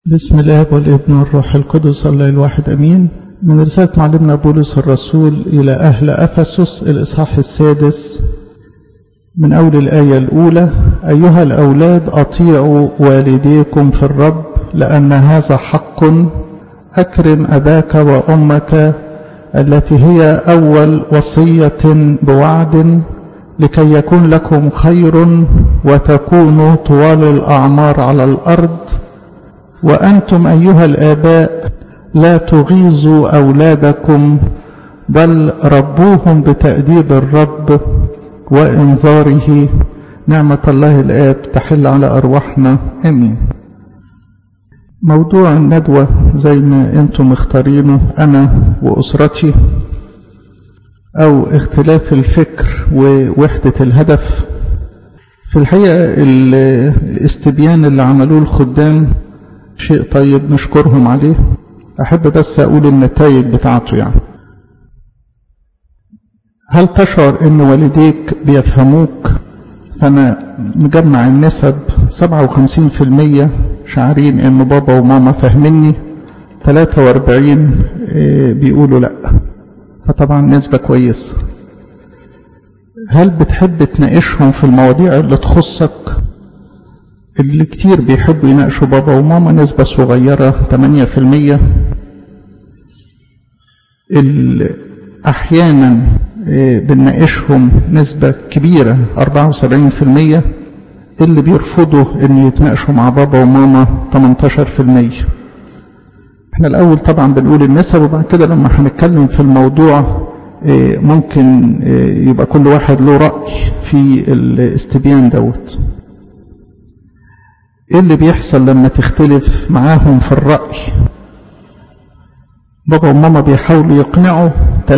بسم الله والابن والروح القدس الله الواحد أمين من رسالة معلمنا بولس الرسول إلى أهل أفسس الإصحاح السادس من أول الآية الأولى أيها الأولاد أطيعوا والديكم في الرب لأن هذا حق أكرم أباك وأمك التي هي أول وصية بوعد لكي يكون لكم خير وتكونوا طوال الأعمار على الأرض وأنتم أيها الآباء لا تغيظوا أولادكم بل ربوهم بتأديب الرب وإنذاره نعمة الله الآب تحل على أرواحنا آمين موضوع الندوة زي ما أنتم مختارينه أنا وأسرتي أو اختلاف الفكر ووحدة الهدف في الحقيقة الاستبيان اللي عملوه الخدام شيء طيب نشكرهم عليه أحب بس أقول النتائج بتاعته يعني هل تشعر أن والديك بيفهموك فأنا مجمع النسب 57% شعرين أن بابا وماما فاهميني 43 بيقولوا لأ فطبعا نسبة كويسة هل بتحب تناقشهم في المواضيع اللي تخصك اللي كتير بيحبوا يناقشوا بابا وماما نسبة صغيرة 8% اللي أحيانا بنناقشهم نسبة كبيرة 74% اللي بيرفضوا ان يتناقشوا مع بابا وماما 18% احنا الاول طبعا بنقول النسب وبعد كده لما هنتكلم في الموضوع ممكن يبقى كل واحد له رأي في الاستبيان دوت ايه اللي بيحصل لما تختلف معاهم في الرأي بابا وماما بيحاولوا يقنعوا 63%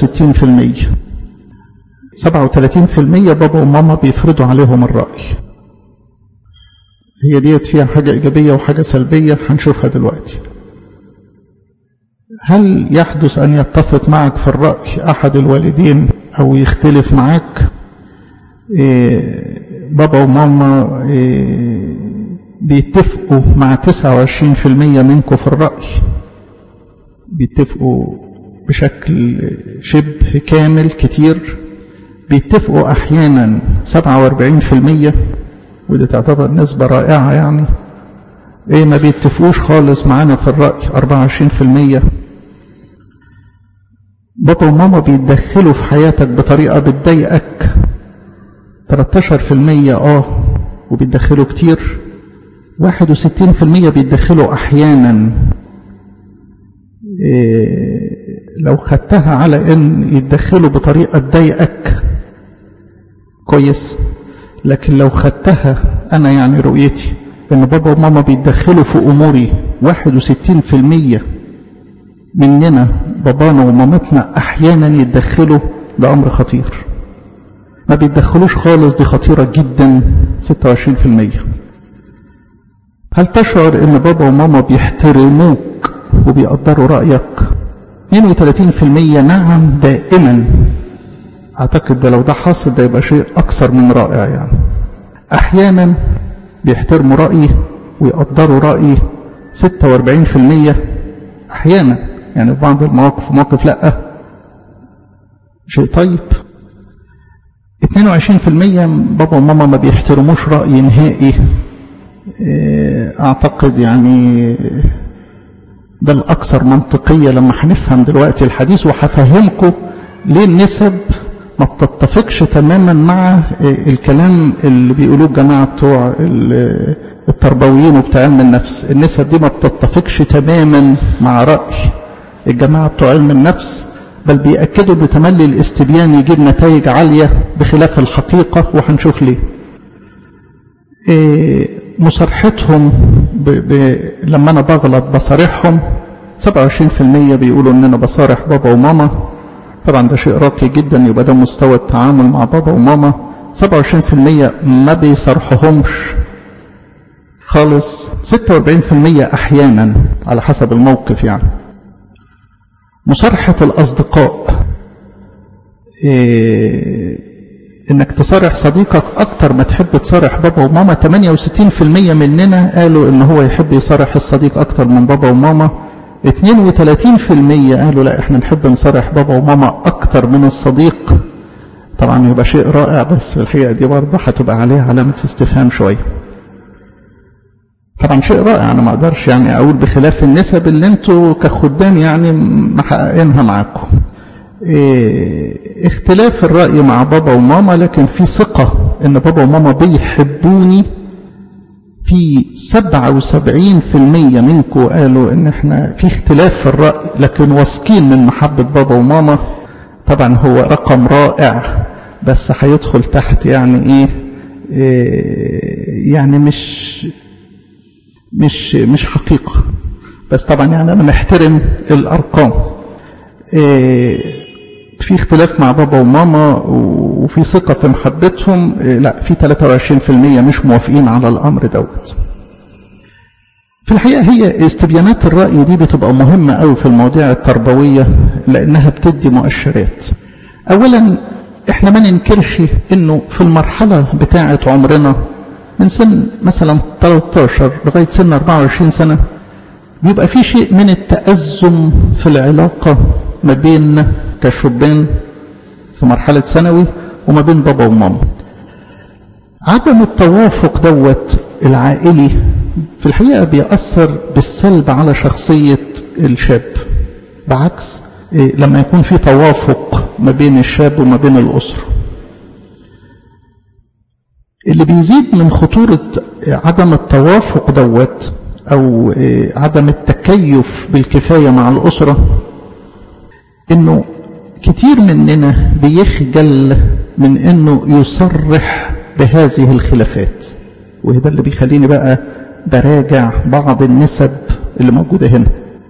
37% بابا وماما بيفرضوا عليهم الرأي هي ديت فيها حاجة إيجابية وحاجة سلبية هنشوفها دلوقتي هل يحدث أن يتفق معك في الرأي أحد الوالدين أو يختلف معك إيه بابا وماما إيه بيتفقوا مع 29% منكم في الرأي بيتفقوا بشكل شبه كامل كتير بيتفقوا أحيانا 47% ودي تعتبر نسبة رائعة يعني ايه ما بيتفقوش خالص معانا في الرأي 24% بابا وماما بيتدخلوا في حياتك بطريقة بتضايقك 13% اه وبيتدخلوا كتير 61% بيتدخلوا احيانا إيه لو خدتها على ان يتدخلوا بطريقة تضايقك كويس لكن لو خدتها انا يعني رؤيتي ان بابا وماما بيتدخلوا في اموري 61% مننا بابانا ومامتنا احيانا يتدخلوا ده امر خطير ما بيتدخلوش خالص دي خطيرة جدا 26% هل تشعر ان بابا وماما بيحترموك وبيقدروا رأيك 32% نعم دائما اعتقد ده لو ده حاصل ده يبقى شيء اكثر من رائع يعني احيانا بيحترموا رأيي ويقدروا رأيي 46% احيانا يعني في بعض المواقف ومواقف لا شيء طيب 22% بابا وماما ما بيحترموش رأيي نهائي اعتقد يعني ده الاكثر منطقية لما هنفهم دلوقتي الحديث وهفهمكم ليه النسب ما بتتفقش تماما مع الكلام اللي بيقولوه الجماعة بتوع التربويين وبتاع علم النفس النسب دي ما بتتفقش تماما مع رأي الجماعة بتوع علم النفس بل بيأكدوا بتملي الاستبيان يجيب نتائج عالية بخلاف الحقيقة وهنشوف ليه إيه مصارحتهم ب... ب... لما انا بغلط بصارحهم 27% بيقولوا ان انا بصارح بابا وماما طبعا ده شيء راقي جدا يبقى ده مستوى التعامل مع بابا وماما 27% ما بيصرحهمش خالص 46% احيانا على حسب الموقف يعني مصارحة الأصدقاء إيه انك تصارح صديقك اكتر ما تحب تصارح بابا وماما 68% مننا قالوا ان هو يحب يصارح الصديق اكتر من بابا وماما 32% قالوا لا احنا نحب نصارح بابا وماما اكتر من الصديق طبعا يبقى شيء رائع بس في الحقيقه دي برضه هتبقى عليها علامه استفهام شويه طبعا شيء رائع انا ما اقدرش يعني اقول بخلاف النسب اللي انتوا كخدام يعني محققينها معاكم إيه اختلاف الرأي مع بابا وماما لكن في ثقة ان بابا وماما بيحبوني في 77% منكم قالوا ان احنا في اختلاف في الرأي لكن واثقين من محبة بابا وماما طبعا هو رقم رائع بس هيدخل تحت يعني ايه, إيه يعني مش مش مش حقيقة بس طبعا يعني انا محترم الارقام إيه في اختلاف مع بابا وماما وفي ثقة في محبتهم لا في 23% مش موافقين على الأمر دوت في الحقيقة هي استبيانات الرأي دي بتبقى مهمة قوي في المواضيع التربوية لأنها بتدي مؤشرات أولا احنا ما ننكرش انه في المرحلة بتاعة عمرنا من سن مثلا 13 لغاية سن 24 سنة بيبقى في شيء من التأزم في العلاقة ما بين كشبان في مرحلة ثانوي وما بين بابا وماما عدم التوافق دوت العائلي في الحقيقة بيأثر بالسلب على شخصية الشاب بعكس إيه لما يكون في توافق ما بين الشاب وما بين الأسرة اللي بيزيد من خطورة عدم التوافق دوت أو إيه عدم التكيف بالكفاية مع الأسرة إنه كتير مننا بيخجل من انه يصرح بهذه الخلافات وده اللي بيخليني بقى براجع بعض النسب اللي موجودة هنا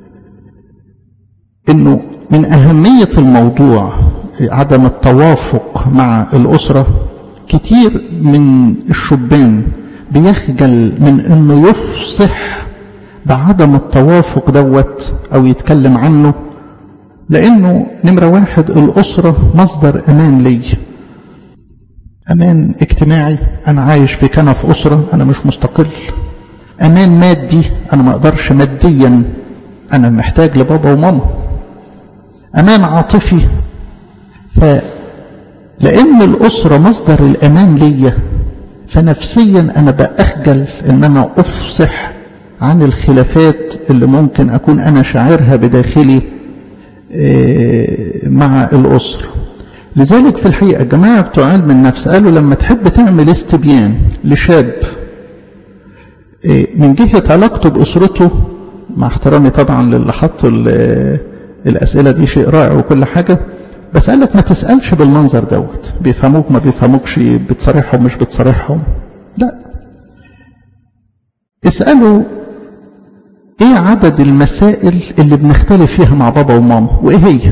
انه من اهمية الموضوع عدم التوافق مع الاسرة كتير من الشبان بيخجل من انه يفصح بعدم التوافق دوت او يتكلم عنه لأنه نمرة واحد الأسرة مصدر أمان لي أمان اجتماعي أنا عايش في كنف أسرة أنا مش مستقل أمان مادي أنا ما أقدرش ماديا أنا محتاج لبابا وماما أمان عاطفي فلأن الأسرة مصدر الأمان ليا فنفسيا أنا بأخجل أن أنا أفصح عن الخلافات اللي ممكن أكون أنا شاعرها بداخلي مع الأسرة لذلك في الحقيقة الجماعة بتوع علم النفس قالوا لما تحب تعمل استبيان لشاب من جهة علاقته بأسرته مع احترامي طبعا للي حط الأسئلة دي شيء رائع وكل حاجة بس قال لك ما تسألش بالمنظر دوت بيفهموك ما بيفهموكش بتصارحهم مش بتصارحهم لا اسألوا ايه عدد المسائل اللي بنختلف فيها مع بابا وماما وايه هي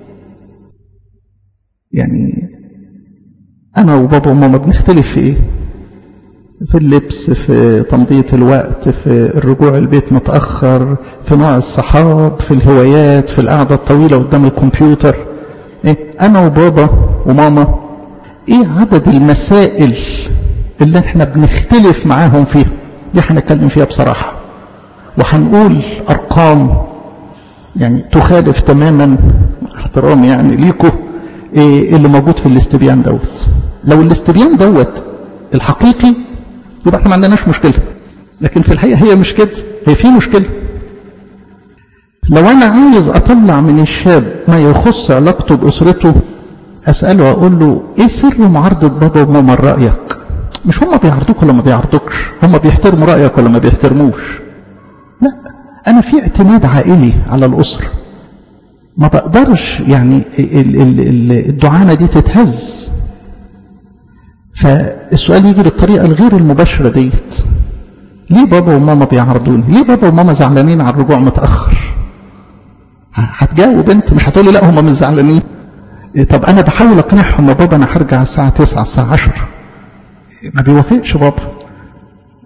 يعني انا وبابا وماما بنختلف في ايه في اللبس في تمضية الوقت في الرجوع البيت متأخر في نوع الصحاب في الهوايات في القعدة الطويلة قدام الكمبيوتر إيه؟ أنا وبابا وماما إيه عدد المسائل اللي احنا بنختلف معاهم فيها دي هنتكلم فيها بصراحة وهنقول أرقام يعني تخالف تماما احترامي يعني ليكم إيه اللي موجود في الاستبيان دوت لو الاستبيان دوت الحقيقي يبقى احنا ما عندناش مشكلة لكن في الحقيقة هي مش كده هي في مشكلة لو انا عايز اطلع من الشاب ما يخص علاقته باسرته اسأله اقول له ايه سر معارضة بابا وماما رأيك مش هم بيعرضوك ولا ما بيعرضوكش هم بيحترموا رأيك ولا ما بيحترموش لا انا في اعتماد عائلي على الاسرة ما بقدرش يعني الدعانة دي تتهز فالسؤال يجي بالطريقة الغير المباشرة ديت ليه بابا وماما بيعرضوني ليه بابا وماما زعلانين على الرجوع متأخر هتجاوب انت مش هتقولي لا هم مش زعلانين طب انا بحاول اقنعهم يا بابا انا هرجع الساعة 9 الساعة 10 ما بيوافقش بابا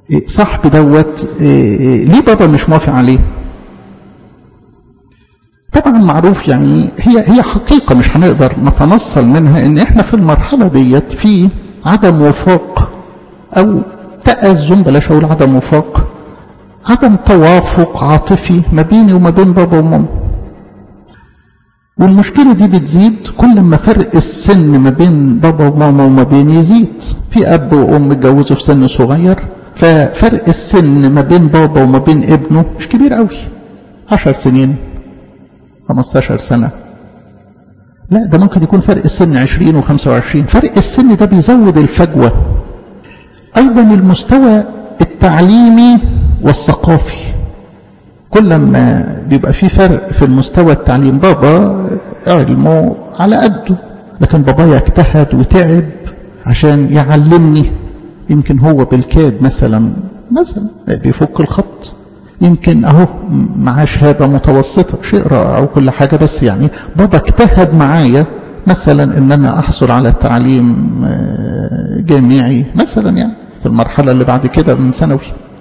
صاحبي دوت ليه بابا مش موافق عليه طبعا معروف يعني هي هي حقيقة مش هنقدر نتنصل منها ان احنا في المرحلة ديت في عدم وفاق او تأزم بلاش اقول عدم وفاق عدم توافق عاطفي ما بيني وما بين بابا وماما والمشكلة دي بتزيد كل ما فرق السن ما بين بابا وماما وما بين يزيد في أب وأم اتجوزوا في سن صغير ففرق السن ما بين بابا وما بين ابنه مش كبير قوي عشر سنين 15 سنة لا ده ممكن يكون فرق السن 20 و25 فرق السن ده بيزود الفجوة أيضا المستوى التعليمي والثقافي كل ما بيبقى في فرق في المستوى التعليم بابا علمه على قده لكن بابا يجتهد وتعب عشان يعلمني يمكن هو بالكاد مثلا مثلا بيفك الخط يمكن اهو معاه شهاده متوسطه شيء رائع وكل حاجه بس يعني بابا اجتهد معايا مثلا ان انا احصل على تعليم جامعي مثلا يعني في المرحله اللي بعد كده من ثانوي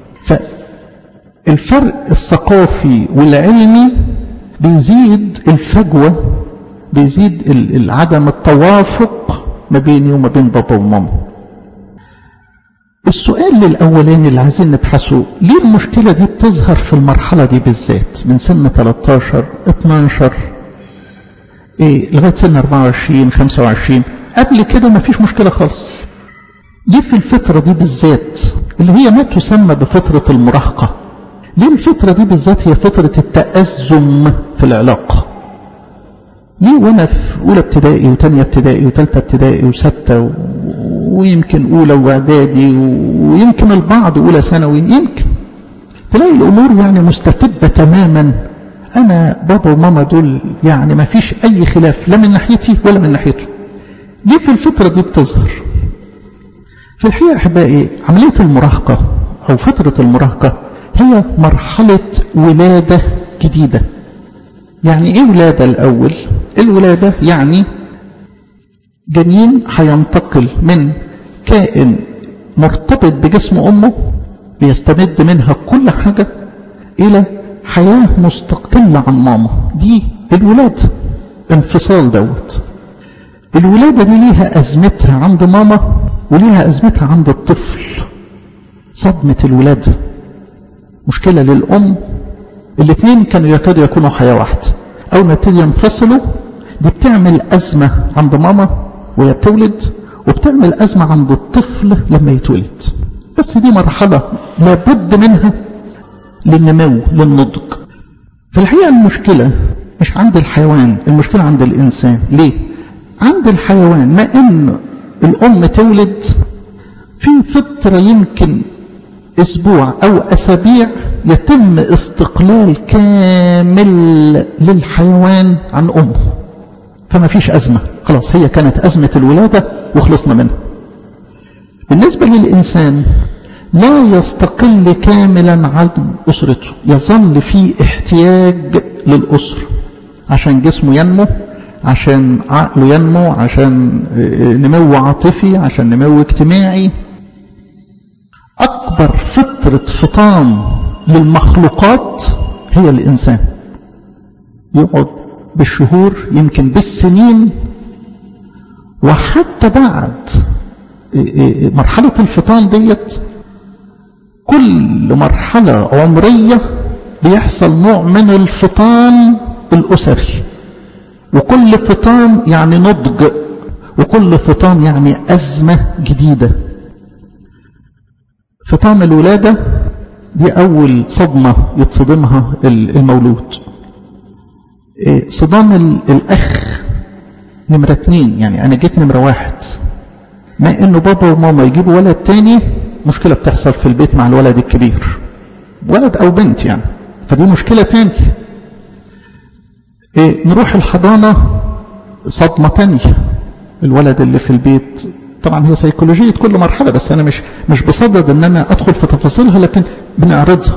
فالفرق الثقافي والعلمي بيزيد الفجوه بيزيد عدم التوافق ما بيني وما بين بابا وماما السؤال الأولاني اللي عايزين نبحثه ليه المشكلة دي بتظهر في المرحلة دي بالذات من سن 13 12 إيه لغاية سن 24 25 قبل كده ما فيش مشكلة خالص ليه في الفترة دي بالذات اللي هي ما تسمى بفترة المراهقة ليه الفترة دي بالذات هي فترة التأزم في العلاقة ليه وانا في اولى ابتدائي وثانيه ابتدائي وثالثه ابتدائي وسته و... ويمكن اولى واعدادي ويمكن البعض اولى ثانوي يمكن تلاقي الامور يعني مستتبه تماما انا بابا وماما دول يعني ما فيش اي خلاف لا من ناحيتي ولا من ناحيته ليه في الفتره دي بتظهر في الحقيقه احبائي عمليه المراهقه او فتره المراهقه هي مرحله ولاده جديده يعني ايه ولادة الاول الولادة يعني جنين هينتقل من كائن مرتبط بجسم امه بيستمد منها كل حاجة الى حياة مستقلة عن ماما دي الولادة انفصال دوت الولادة دي ليها ازمتها عند ماما وليها ازمتها عند الطفل صدمة الولادة مشكلة للأم الاثنين كانوا يكادوا يكونوا حياة واحدة أول ما يبتدي ينفصلوا دي بتعمل أزمة عند ماما وهي بتولد وبتعمل أزمة عند الطفل لما يتولد بس دي مرحلة لابد منها للنمو للنضج في الحقيقة المشكلة مش عند الحيوان المشكلة عند الإنسان ليه؟ عند الحيوان ما إن الأم تولد في فترة يمكن أسبوع أو أسابيع يتم استقلال كامل للحيوان عن أمه فما فيش أزمة خلاص هي كانت أزمة الولادة وخلصنا منها بالنسبة للإنسان لا يستقل كاملا عن أسرته يظل في احتياج للأسرة عشان جسمه ينمو عشان عقله ينمو عشان نمو عاطفي عشان نمو اجتماعي أكبر فترة فطام للمخلوقات هي الإنسان يقعد بالشهور يمكن بالسنين وحتى بعد مرحلة الفطام ديت كل مرحلة عمرية بيحصل نوع من الفطام الأسري وكل فطام يعني نضج وكل فطام يعني أزمة جديدة فطام الولادة دي أول صدمة يتصدمها المولود صدام الأخ نمرة اتنين يعني أنا جيت نمرة واحد ما إنه بابا وماما يجيبوا ولد تاني مشكلة بتحصل في البيت مع الولد الكبير ولد أو بنت يعني فدي مشكلة تاني إيه نروح الحضانة صدمة تانية الولد اللي في البيت طبعا هي سيكولوجية كل مرحلة بس أنا مش مش بصدد أن أنا أدخل في تفاصيلها لكن بنعرضها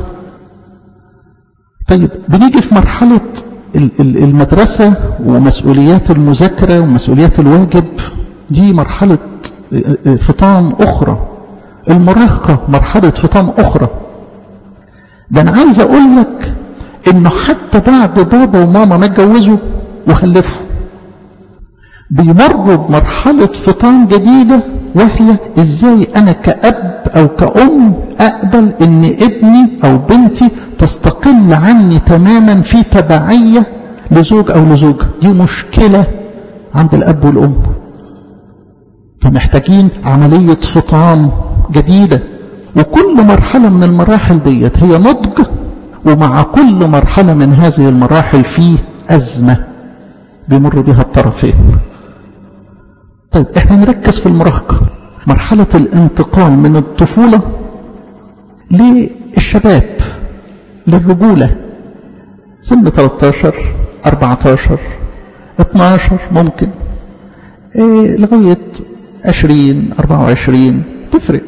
طيب بنيجي في مرحلة المدرسة ومسؤوليات المذاكرة ومسؤوليات الواجب دي مرحلة فطام أخرى المراهقة مرحلة فطام أخرى ده أنا عايز أقول لك انه حتى بعد بابا وماما ما اتجوزوا وخلفوا بيمروا بمرحلة فطام جديدة وهي ازاي انا كأب او كأم اقبل ان ابني او بنتي تستقل عني تماما في تبعية لزوج او لزوجة دي مشكلة عند الاب والام فمحتاجين عملية فطام جديدة وكل مرحلة من المراحل ديت هي نضج ومع كل مرحلة من هذه المراحل فيه أزمة بيمر بها الطرفين طيب احنا نركز في المراهقة مرحلة الانتقال من الطفولة للشباب للرجولة سن 13 14 12 ممكن إيه لغاية 20 24 تفرق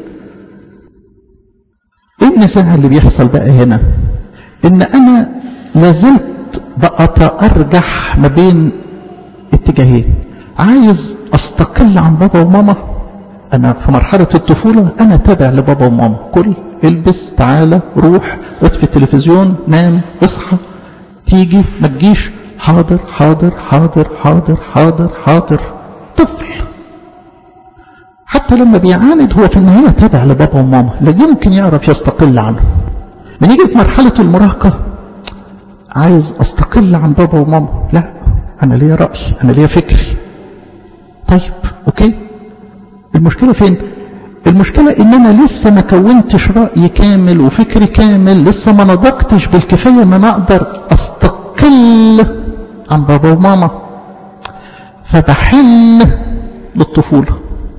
ايه النزاع اللي بيحصل بقى هنا ان انا لازلت بأتأرجح ما بين اتجاهين عايز استقل عن بابا وماما انا في مرحلة الطفولة انا تابع لبابا وماما كل البس تعالى روح اطفي التلفزيون نام اصحى تيجي ما تجيش حاضر حاضر حاضر حاضر حاضر حاضر طفل حتى لما بيعاند هو في النهاية تابع لبابا وماما لا يمكن يعرف يستقل عنه بنيجي في مرحلة المراهقة عايز استقل عن بابا وماما لا انا ليا رأي انا ليا فكري طيب اوكي المشكلة فين المشكلة ان انا لسه ما كونتش رأي كامل وفكري كامل لسه ما نضجتش بالكفاية ان انا اقدر استقل عن بابا وماما فبحن للطفولة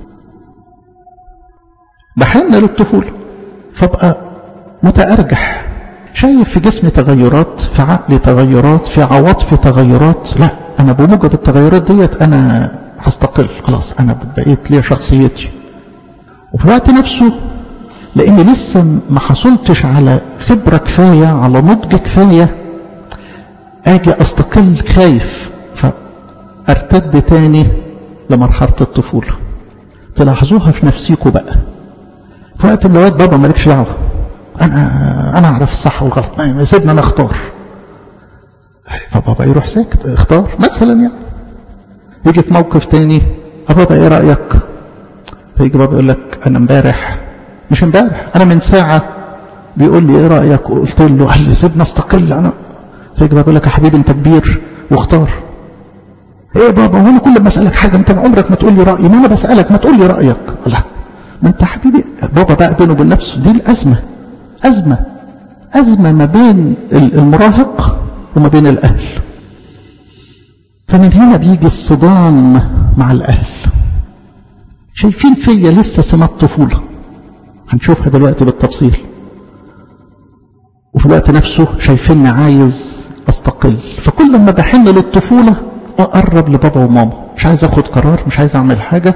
بحن للطفولة فابقى متأرجح شايف في جسمي تغيرات في عقلي تغيرات في عواطفي تغيرات لا انا بموجب التغيرات ديت انا هستقل خلاص انا بقيت ليا شخصيتي وفي الوقت نفسه لاني لسه ما حصلتش على خبرة كفاية على نضج كفاية اجي استقل خايف فارتد تاني لمرحلة الطفولة تلاحظوها في نفسيكم بقى في وقت من الاوقات بابا مالكش دعوه انا انا اعرف الصح والغلط ما سيبنا انا اختار فبابا يروح ساكت اختار مثلا يعني يجي في موقف تاني بابا ايه رايك فيجي بابا يقول لك انا امبارح مش امبارح انا من ساعه بيقول لي ايه رايك قلت له قال لي سيبنا استقل انا فيجي بابا يقول لك يا حبيبي انت كبير واختار ايه بابا وانا كل ما اسالك حاجه انت عمرك ما تقول لي رايي ما انا بسالك ما تقول لي رايك لا ما انت حبيبي بابا بقى بينه وبين نفسه دي الازمه ازمه ازمه ما بين المراهق وما بين الاهل فمن هنا بيجي الصدام مع الاهل شايفين فيا لسه سمات طفوله هنشوفها دلوقتي بالتفصيل وفي الوقت نفسه شايفيني عايز استقل فكل ما بحن للطفوله اقرب لبابا وماما مش عايز اخد قرار مش عايز اعمل حاجه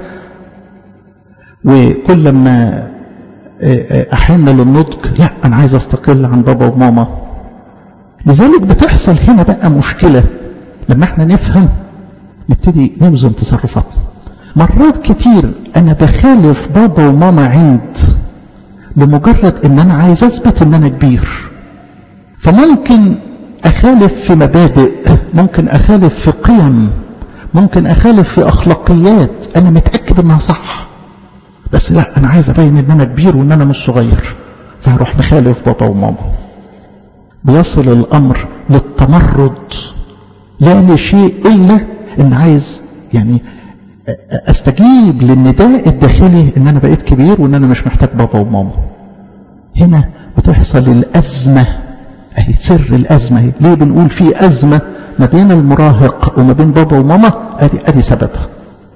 وكل ما احن للنضج لا انا عايز استقل عن بابا وماما لذلك بتحصل هنا بقى مشكله لما احنا نفهم نبتدي نوزن تصرفاتنا مرات كتير انا بخالف بابا وماما عند لمجرد ان انا عايز اثبت ان انا كبير فممكن اخالف في مبادئ ممكن اخالف في قيم ممكن اخالف في اخلاقيات انا متاكد انها صح بس لا انا عايز ابين ان انا كبير وان انا مش صغير فهروح مخالف بابا وماما بيصل الامر للتمرد لا لشيء الا ان عايز يعني استجيب للنداء الداخلي ان انا بقيت كبير وان انا مش محتاج بابا وماما هنا بتحصل الازمه اهي سر الازمه اهي ليه بنقول في ازمه ما بين المراهق وما بين بابا وماما ادي ادي سببها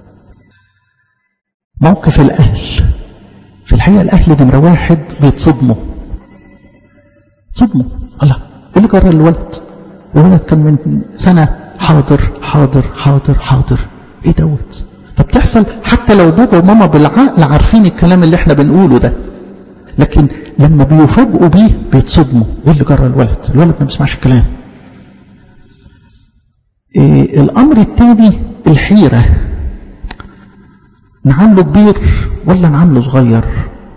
موقف الاهل في الحقيقه الاهل نمره واحد بيتصدموا صدموا الله ايه اللي جرى الولد الولد كان من سنه حاضر حاضر حاضر حاضر ايه دوت طب تحصل حتى لو بابا وماما بالعقل عارفين الكلام اللي احنا بنقوله ده لكن لما بيفاجئوا بيه بيتصدموا ايه اللي جرى الولد الولد ما بيسمعش الكلام إيه الامر الثاني الحيره نعامله كبير ولا نعامله صغير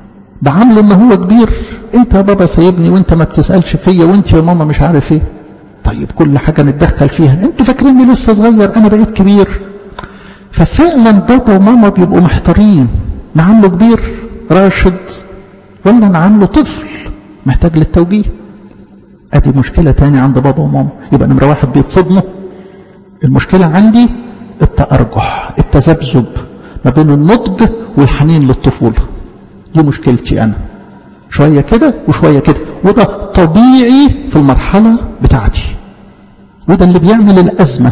بعامله ان هو كبير انت يا بابا سايبني وانت ما بتسالش فيا وانت يا ماما مش عارف ايه طيب كل حاجة نتدخل فيها انتوا فاكريني لسه صغير انا بقيت كبير ففعلا بابا وماما بيبقوا محتارين نعامله كبير راشد ولا نعامله طفل محتاج للتوجيه ادي مشكلة تاني عند بابا وماما يبقى نمرة واحد بيتصدموا المشكلة عندي التأرجح التذبذب ما بين النضج والحنين للطفولة دي مشكلتي أنا شوية كده وشوية كده وده طبيعي في المرحلة بتاعتي وده اللي بيعمل الأزمة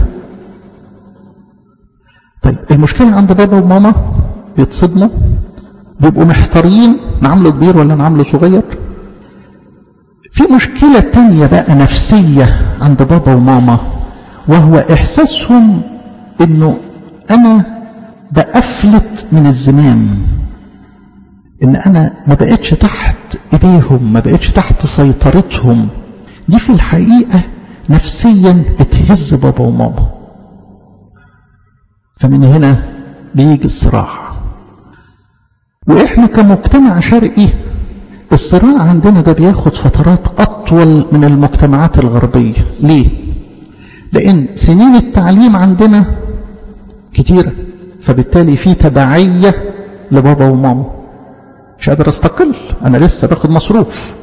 طيب المشكلة عند بابا وماما بيتصدموا بيبقوا محتارين نعمله كبير ولا نعمله صغير في مشكلة تانية بقى نفسية عند بابا وماما وهو إحساسهم إنه أنا بأفلت من الزمام إن أنا ما بقتش تحت إيديهم ما بقتش تحت سيطرتهم دي في الحقيقة نفسيا بتهز بابا وماما فمن هنا بيجي الصراع وإحنا كمجتمع شرقي الصراع عندنا ده بياخد فترات أطول من المجتمعات الغربية ليه؟ لأن سنين التعليم عندنا كتيرة فبالتالي في تبعية لبابا وماما مش قادر استقل أنا لسه باخد مصروف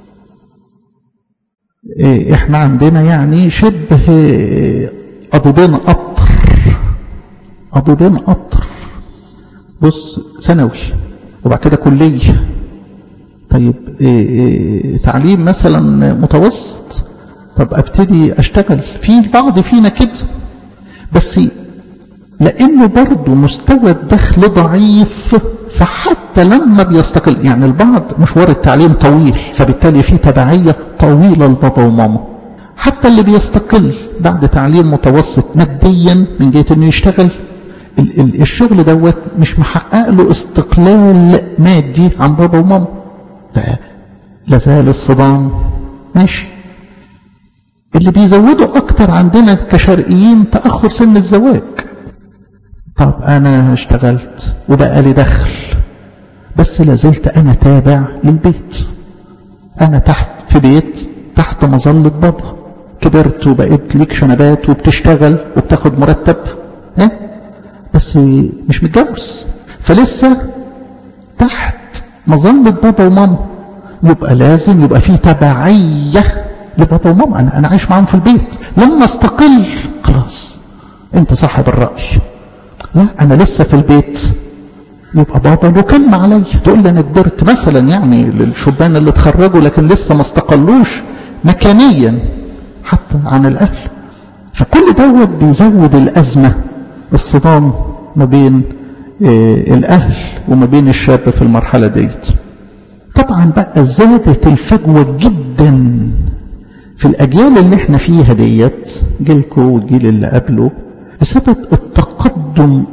إيه احنا عندنا يعني شبه أضبين قطر أضبين قطر بص ثانوي وبعد كده كلية طيب إيه إيه تعليم مثلا متوسط طب ابتدي اشتغل في البعض فينا كده بس لانه برضه مستوى الدخل ضعيف فحتى لما بيستقل يعني البعض مشوار التعليم طويل فبالتالي في تبعية طويلة لبابا وماما حتى اللي بيستقل بعد تعليم متوسط ماديا من جهة انه يشتغل ال ال الشغل دوت مش محقق له استقلال مادي عن بابا وماما فلازال الصدام ماشي اللي بيزودوا اكتر عندنا كشرقيين تأخر سن الزواج طب انا اشتغلت وبقى لي دخل بس لازلت انا تابع للبيت انا تحت في بيت تحت مظلة بابا كبرت وبقيت ليك شنبات وبتشتغل وبتاخد مرتب ها بس مش متجوز فلسه تحت مظلة بابا وماما يبقى لازم يبقى في تبعية لبابا وماما أنا, أنا عايش معاهم في البيت لما استقل خلاص أنت صاحب الرأي لا أنا لسه في البيت يبقى بابا له كلمة عليا تقول لي أنا كبرت مثلا يعني للشبان اللي اتخرجوا لكن لسه ما استقلوش مكانيا حتى عن الأهل فكل دوت بيزود الأزمة الصدام ما بين الأهل وما بين الشاب في المرحلة ديت طبعا بقى زادت الفجوة جدا في الأجيال اللي احنا فيها ديت جيلكو والجيل اللي قبله بسبب التقدم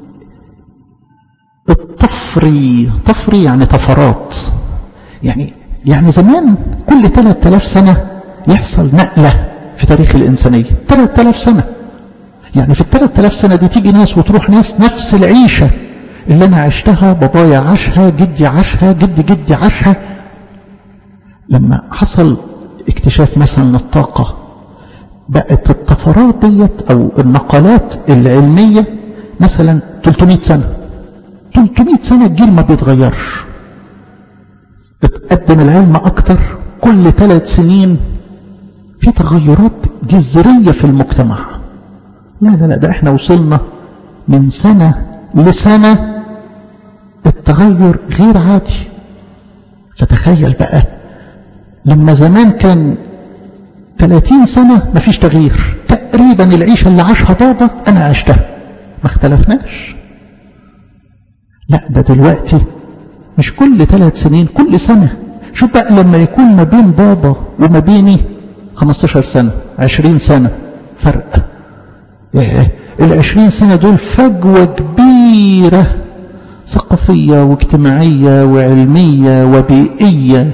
الطفري طفري يعني طفرات يعني يعني زمان كل 3000 سنة يحصل نقلة في تاريخ الإنسانية 3000 سنة يعني في ال 3000 سنة دي تيجي ناس وتروح ناس نفس العيشة اللي أنا عشتها بابايا عاشها جدي عاشها جدي جدي عاشها لما حصل اكتشاف مثلا الطاقة بقت الطفرات ديت أو النقلات العلمية مثلا 300 سنة 300 سنة الجيل ما بيتغيرش اتقدم العلم أكتر كل ثلاث سنين في تغيرات جذرية في المجتمع لا لا لا ده احنا وصلنا من سنة لسنة التغير غير عادي فتخيل بقى لما زمان كان 30 سنة مفيش تغيير تقريبا العيشة اللي عاشها بابا أنا عشتها ما اختلفناش لا ده دلوقتي مش كل ثلاث سنين كل سنة شوف بقى لما يكون ما بين بابا وما بيني 15 سنة 20 سنة فرق العشرين سنة دول فجوة كبيرة ثقافية واجتماعية وعلمية وبيئية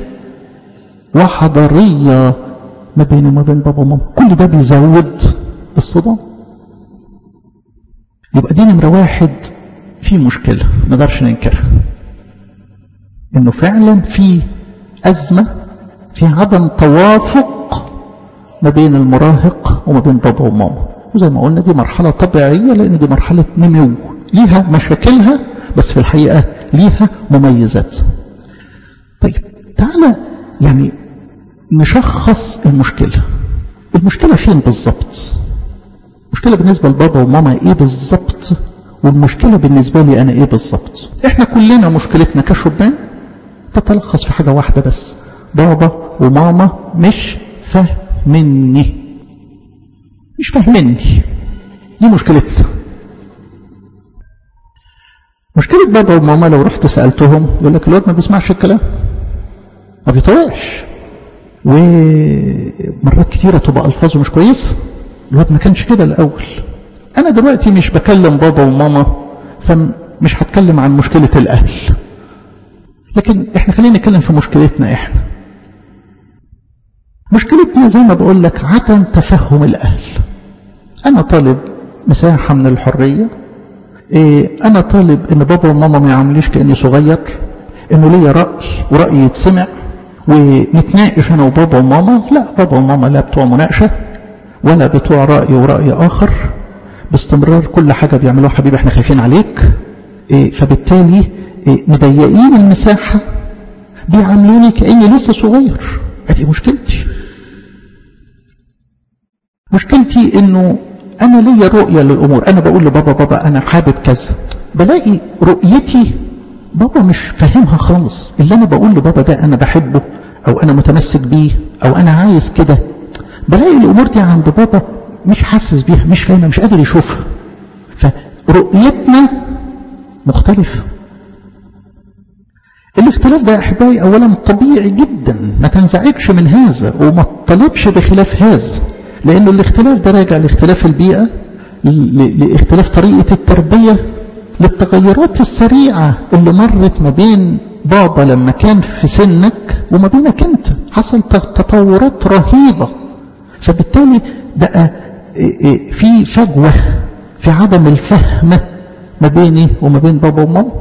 وحضارية ما بيني وما بين بابا وماما كل ده بيزود الصدام يبقى دي نمرة واحد في مشكلة ما نقدرش ننكرها انه فعلا في أزمة في عدم توافق ما بين المراهق وما بين بابا وماما وزي ما قلنا دي مرحلة طبيعية لأن دي مرحلة نمو ليها مشاكلها بس في الحقيقة ليها مميزات طيب تعالى يعني نشخص المشكلة المشكلة فين بالظبط المشكلة بالنسبة لبابا وماما ايه بالظبط والمشكلة بالنسبة لي انا ايه بالظبط احنا كلنا مشكلتنا كشبان تتلخص في حاجة واحدة بس بابا وماما مش فاهمني مش فاهمني دي مشكلتنا مشكلة بابا وماما لو رحت سألتهم يقول لك الواد ما بيسمعش الكلام ما بيطوعش ومرات كتيرة تبقى ألفاظه مش كويسة الواد ما كانش كده الأول أنا دلوقتي مش بكلم بابا وماما فمش هتكلم عن مشكلة الأهل لكن احنا خلينا نتكلم في مشكلتنا احنا مشكلتنا زي ما بقول لك عدم تفهم الأهل أنا طالب مساحة من الحرية إيه أنا طالب إن بابا وماما ما يعامليش كأني صغير إنه ليا رأي ورأيي يتسمع ونتناقش أنا وبابا وماما لا بابا وماما لا بتوع مناقشة ولا بتوع رأي ورأي آخر باستمرار كل حاجة بيعملوها حبيبي احنا خايفين عليك إيه فبالتالي إيه مضيقين المساحة بيعاملوني كأني لسه صغير دي مشكلتي مشكلتي انه انا ليا رؤية للامور انا بقول لبابا بابا انا حابب كذا بلاقي رؤيتي بابا مش فاهمها خالص اللي انا بقول لبابا ده انا بحبه او انا متمسك بيه او انا عايز كده بلاقي الامور دي عند بابا مش حاسس بيها مش فاهمها مش قادر يشوفها فرؤيتنا مختلفة الاختلاف ده يا احبائي اولا طبيعي جدا ما تنزعجش من هذا وما تطالبش بخلاف هذا لانه الاختلاف ده راجع لاختلاف البيئة لاختلاف طريقة التربية للتغيرات السريعة اللي مرت ما بين بابا لما كان في سنك وما بينك انت حصل تطورات رهيبة فبالتالي بقى في فجوة في عدم الفهم ما بيني وما بين بابا وماما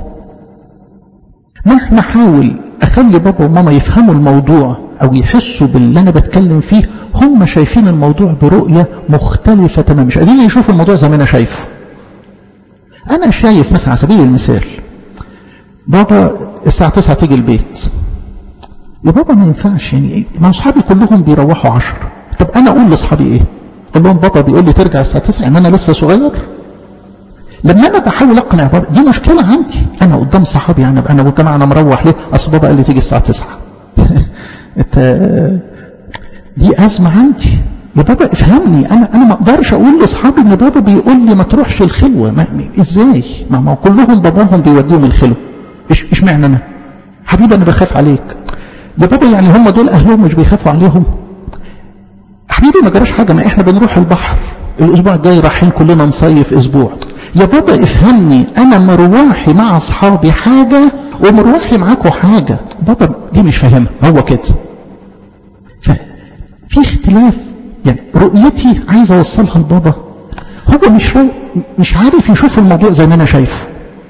مهما احاول اخلي بابا وماما يفهموا الموضوع او يحسوا باللي انا بتكلم فيه هم شايفين الموضوع برؤية مختلفة تماما مش قادرين يشوفوا الموضوع زي ما انا شايفه انا شايف مثلا على سبيل المثال بابا الساعة 9 تيجي البيت يا بابا ما ينفعش يعني ما اصحابي كلهم بيروحوا 10 طب انا اقول لاصحابي ايه اقول لهم بابا بيقول لي ترجع الساعة 9 ان انا لسه صغير لما انا بحاول اقنع بابا دي مشكلة عندي انا قدام صحابي يعني انا والجماعة انا مروح ليه اصل بابا قال لي تيجي الساعة 9 انت دي ازمة عندي يا بابا افهمني انا انا ما اقدرش اقول لاصحابي ان بابا بيقول لي ما تروحش الخلوه ما ازاي ما, ما كلهم باباهم بيوديهم الخلوه ايش ايش معنى انا حبيبي انا بخاف عليك يا بابا يعني هم دول اهلهم مش بيخافوا عليهم حبيبي ما جراش حاجه ما احنا بنروح البحر الاسبوع الجاي رايحين كلنا نصيف اسبوع يا بابا افهمني انا مروحي مع اصحابي حاجه ومروحي معاكم حاجه بابا دي مش فاهمها هو كده ففي اختلاف يعني رؤيتي عايز اوصلها لبابا هو مش مش عارف يشوف الموضوع زي ما انا شايفه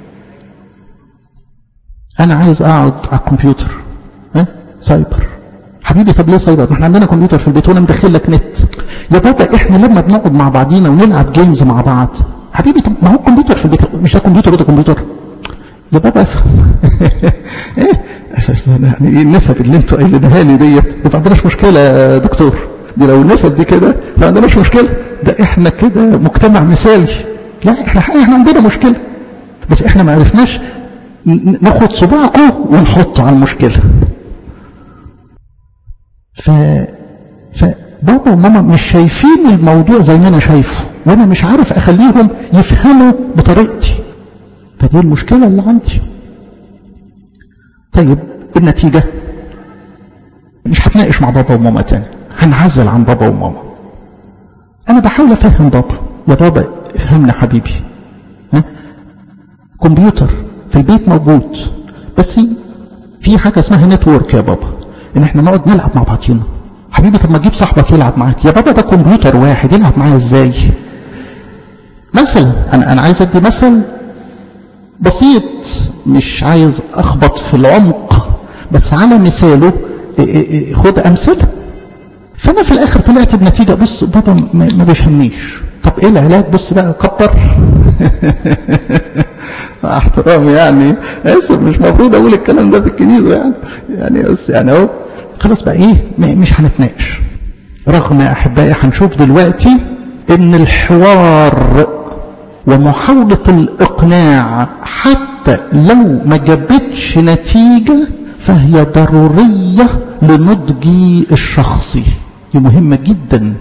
انا عايز اقعد على الكمبيوتر ها سايبر حبيبي طب ليه سايبر ما احنا عندنا كمبيوتر في البيت وانا مدخل لك نت يا بابا احنا لما بنقعد مع بعضينا ونلعب جيمز مع بعض حبيبي طب ما هو الكمبيوتر في البيت مش ده كمبيوتر وده كمبيوتر يا بابا افهم ايه يعني النسب اللي انتوا قايلينها لي ديت ما عندناش مشكله يا دكتور دي لو النسب دي كده ما عندناش مشكله ده احنا كده مجتمع مثالي لا احنا احنا عندنا مشكله بس احنا ما عرفناش ناخد صباعكم ونحطه على المشكله ف فبابا وماما مش شايفين الموضوع زي ما انا شايفه وانا مش عارف اخليهم يفهموا بطريقتي فدي المشكله اللي عندي طيب النتيجه مش هتناقش مع بابا وماما تاني هنعزل عن بابا وماما انا بحاول افهم بابا يا بابا افهمنا حبيبي ها كمبيوتر في البيت موجود بس في حاجه اسمها نتورك يا بابا ان احنا نقعد نلعب مع بعضينا حبيبي طب ما تجيب صاحبك يلعب معاك يا بابا ده كمبيوتر واحد يلعب معايا ازاي مثلا انا انا عايز ادي مثل بسيط مش عايز اخبط في العمق بس على مثاله خد امثله فانا في الاخر طلعت بنتيجه بص بابا ما بيفهمنيش طب ايه العلاج بص بقى كبر مع احترامي يعني اسف مش المفروض اقول الكلام ده في الكنيسه يعني يعني بس يعني اهو خلاص بقى ايه مش هنتناقش رغم يا احبائي هنشوف دلوقتي ان الحوار ومحاولة الإقناع حتى لو ما جابتش نتيجة فهي ضرورية لنضجي الشخصي دي مهمة جدا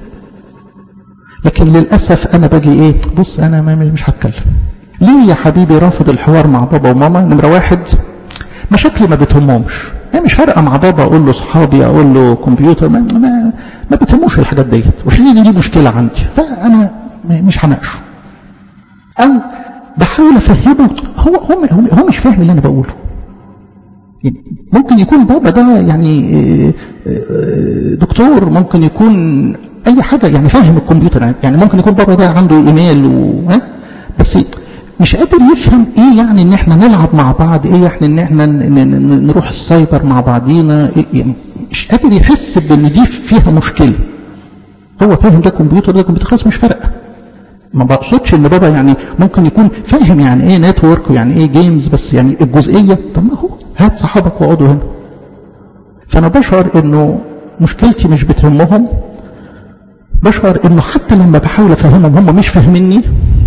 لكن للأسف أنا باجي إيه بص أنا مش هتكلم ليه يا حبيبي رافض الحوار مع بابا وماما نمرة واحد مشاكلي ما بتهمهمش هي مش فارقة مع بابا أقول له صحابي أقول له كمبيوتر ما, ما, ما بتهموش الحاجات ديت وفي دي, دي مشكلة عندي فأنا مش هناقشه أو بحاول أفهمه هو هو هو, هو مش فاهم اللي أنا بقوله يعني ممكن يكون بابا ده يعني دكتور ممكن يكون أي حاجة يعني فاهم الكمبيوتر يعني ممكن يكون بابا ده عنده إيميل و بس مش قادر يفهم ايه يعني ان احنا نلعب مع بعض ايه يعني ان احنا نروح السايبر مع بعضينا إيه يعني مش قادر يحس بان دي فيها مشكله هو فاهم ده كمبيوتر ده كمبيوتر خلاص مش فارقه ما بقصدش ان بابا يعني ممكن يكون فاهم يعني ايه نتورك ويعني ايه جيمز بس يعني الجزئيه طب ما هو هات صحابك واقعدوا هنا فانا بشعر انه مشكلتي مش بتهمهم بشعر انه حتى لما بحاول افهمهم هم مش فاهميني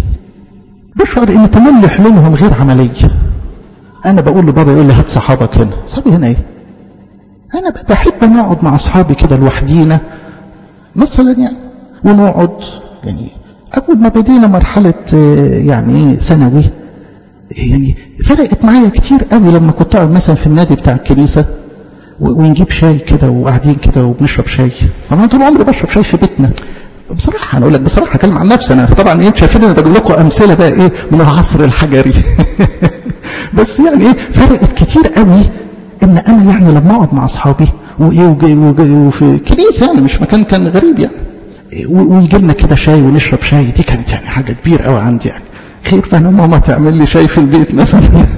بشعر ان تملي حلولهم غير عمليه انا بقول لبابا يقول لي هات صحابك هنا صحابي هنا ايه انا بحب ان اقعد مع اصحابي كده لوحدينا مثلا يعني ونقعد يعني اول ما بدينا مرحله يعني ثانوي يعني فرقت معايا كتير قوي لما كنت اقعد مثلا في النادي بتاع الكنيسه ونجيب شاي كده وقاعدين كده وبنشرب شاي انا طول عمري بشرب شاي في بيتنا بصراحة أنا أقول لك بصراحة أتكلم عن نفسي أنا طبعا إيه شايفين أنا بجيب لكم أمثلة بقى إيه من العصر الحجري بس يعني إيه فرقت كتير قوي إن أنا يعني لما أقعد مع أصحابي وإيه وفي كنيسة يعني مش مكان كان غريب يعني ويجي لنا كده شاي ونشرب شاي دي كانت يعني حاجة كبيرة قوي عندي يعني خير فأنا ماما تعمل لي شاي في البيت مثلا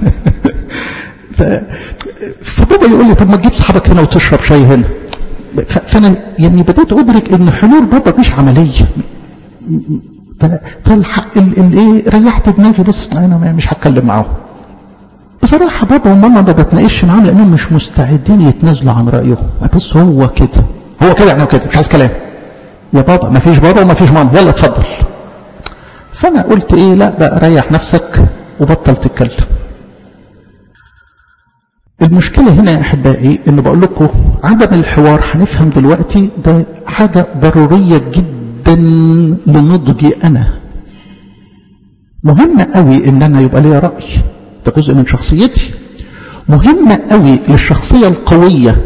ف... فبابا يقول لي طب ما تجيب صحابك هنا وتشرب شاي هنا فانا يعني بدات ادرك ان حلول بابا مش عمليه فالحق الايه ريحت دماغي بص انا مش هتكلم معاهم بصراحه بابا وماما ما بتناقش معاهم لانهم مش مستعدين يتنازلوا عن رايهم بص هو كده هو كده يعني كده مش عايز كلام يا بابا ما فيش بابا وما فيش ماما يلا اتفضل فانا قلت ايه لا بقى ريح نفسك وبطل تتكلم المشكلة هنا يا أحبائي إنه بقول لكم عدم الحوار هنفهم دلوقتي ده حاجة ضرورية جدا لنضجي أنا مهمة قوي إن أنا يبقى لي رأي ده جزء من شخصيتي مهمة قوي للشخصية القوية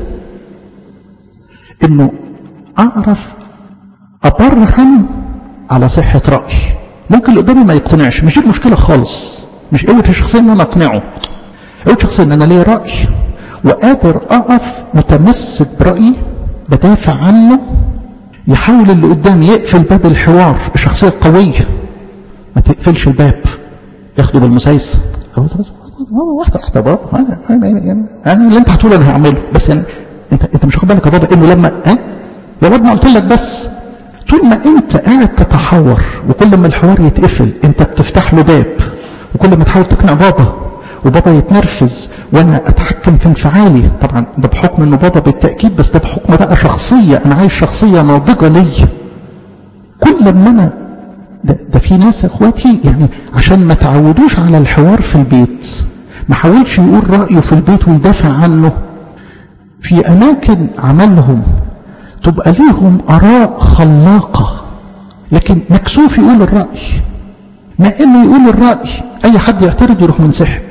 إنه أعرف أبرهن على صحة رأيي ممكن اللي قدامي ما يقتنعش مش دي المشكلة خالص مش قوة الشخصية إن أنا أقنعه قوة شخصية ان انا ليا رأي وقادر اقف متمسك برأيي بدافع عنه يحاول اللي قدامي يقفل باب الحوار الشخصية القوية ما تقفلش الباب ياخده بالمسايسة واحدة واحدة بابا انا اللي انت هتقوله انا هعمله بس يعني انت انت مش واخد بالك يا بابا انه لما ها يا بابا قلت لك بس طول ما انت قاعد تتحور وكل ما الحوار يتقفل انت بتفتح له باب وكل ما تحاول تقنع بابا وبابا يتنرفز وانا اتحكم في انفعالي طبعا ده بحكم انه بابا بالتاكيد بس ده بحكم بقى شخصيه انا عايز شخصيه ناضجه ليا كل ما انا ده, ده في ناس اخواتي يعني عشان ما تعودوش على الحوار في البيت ما حاولش يقول رايه في البيت ويدافع عنه في اماكن عملهم تبقى ليهم اراء خلاقه لكن مكسوف يقول الراي مع انه يقول الراي اي حد يعترض يروح منسحب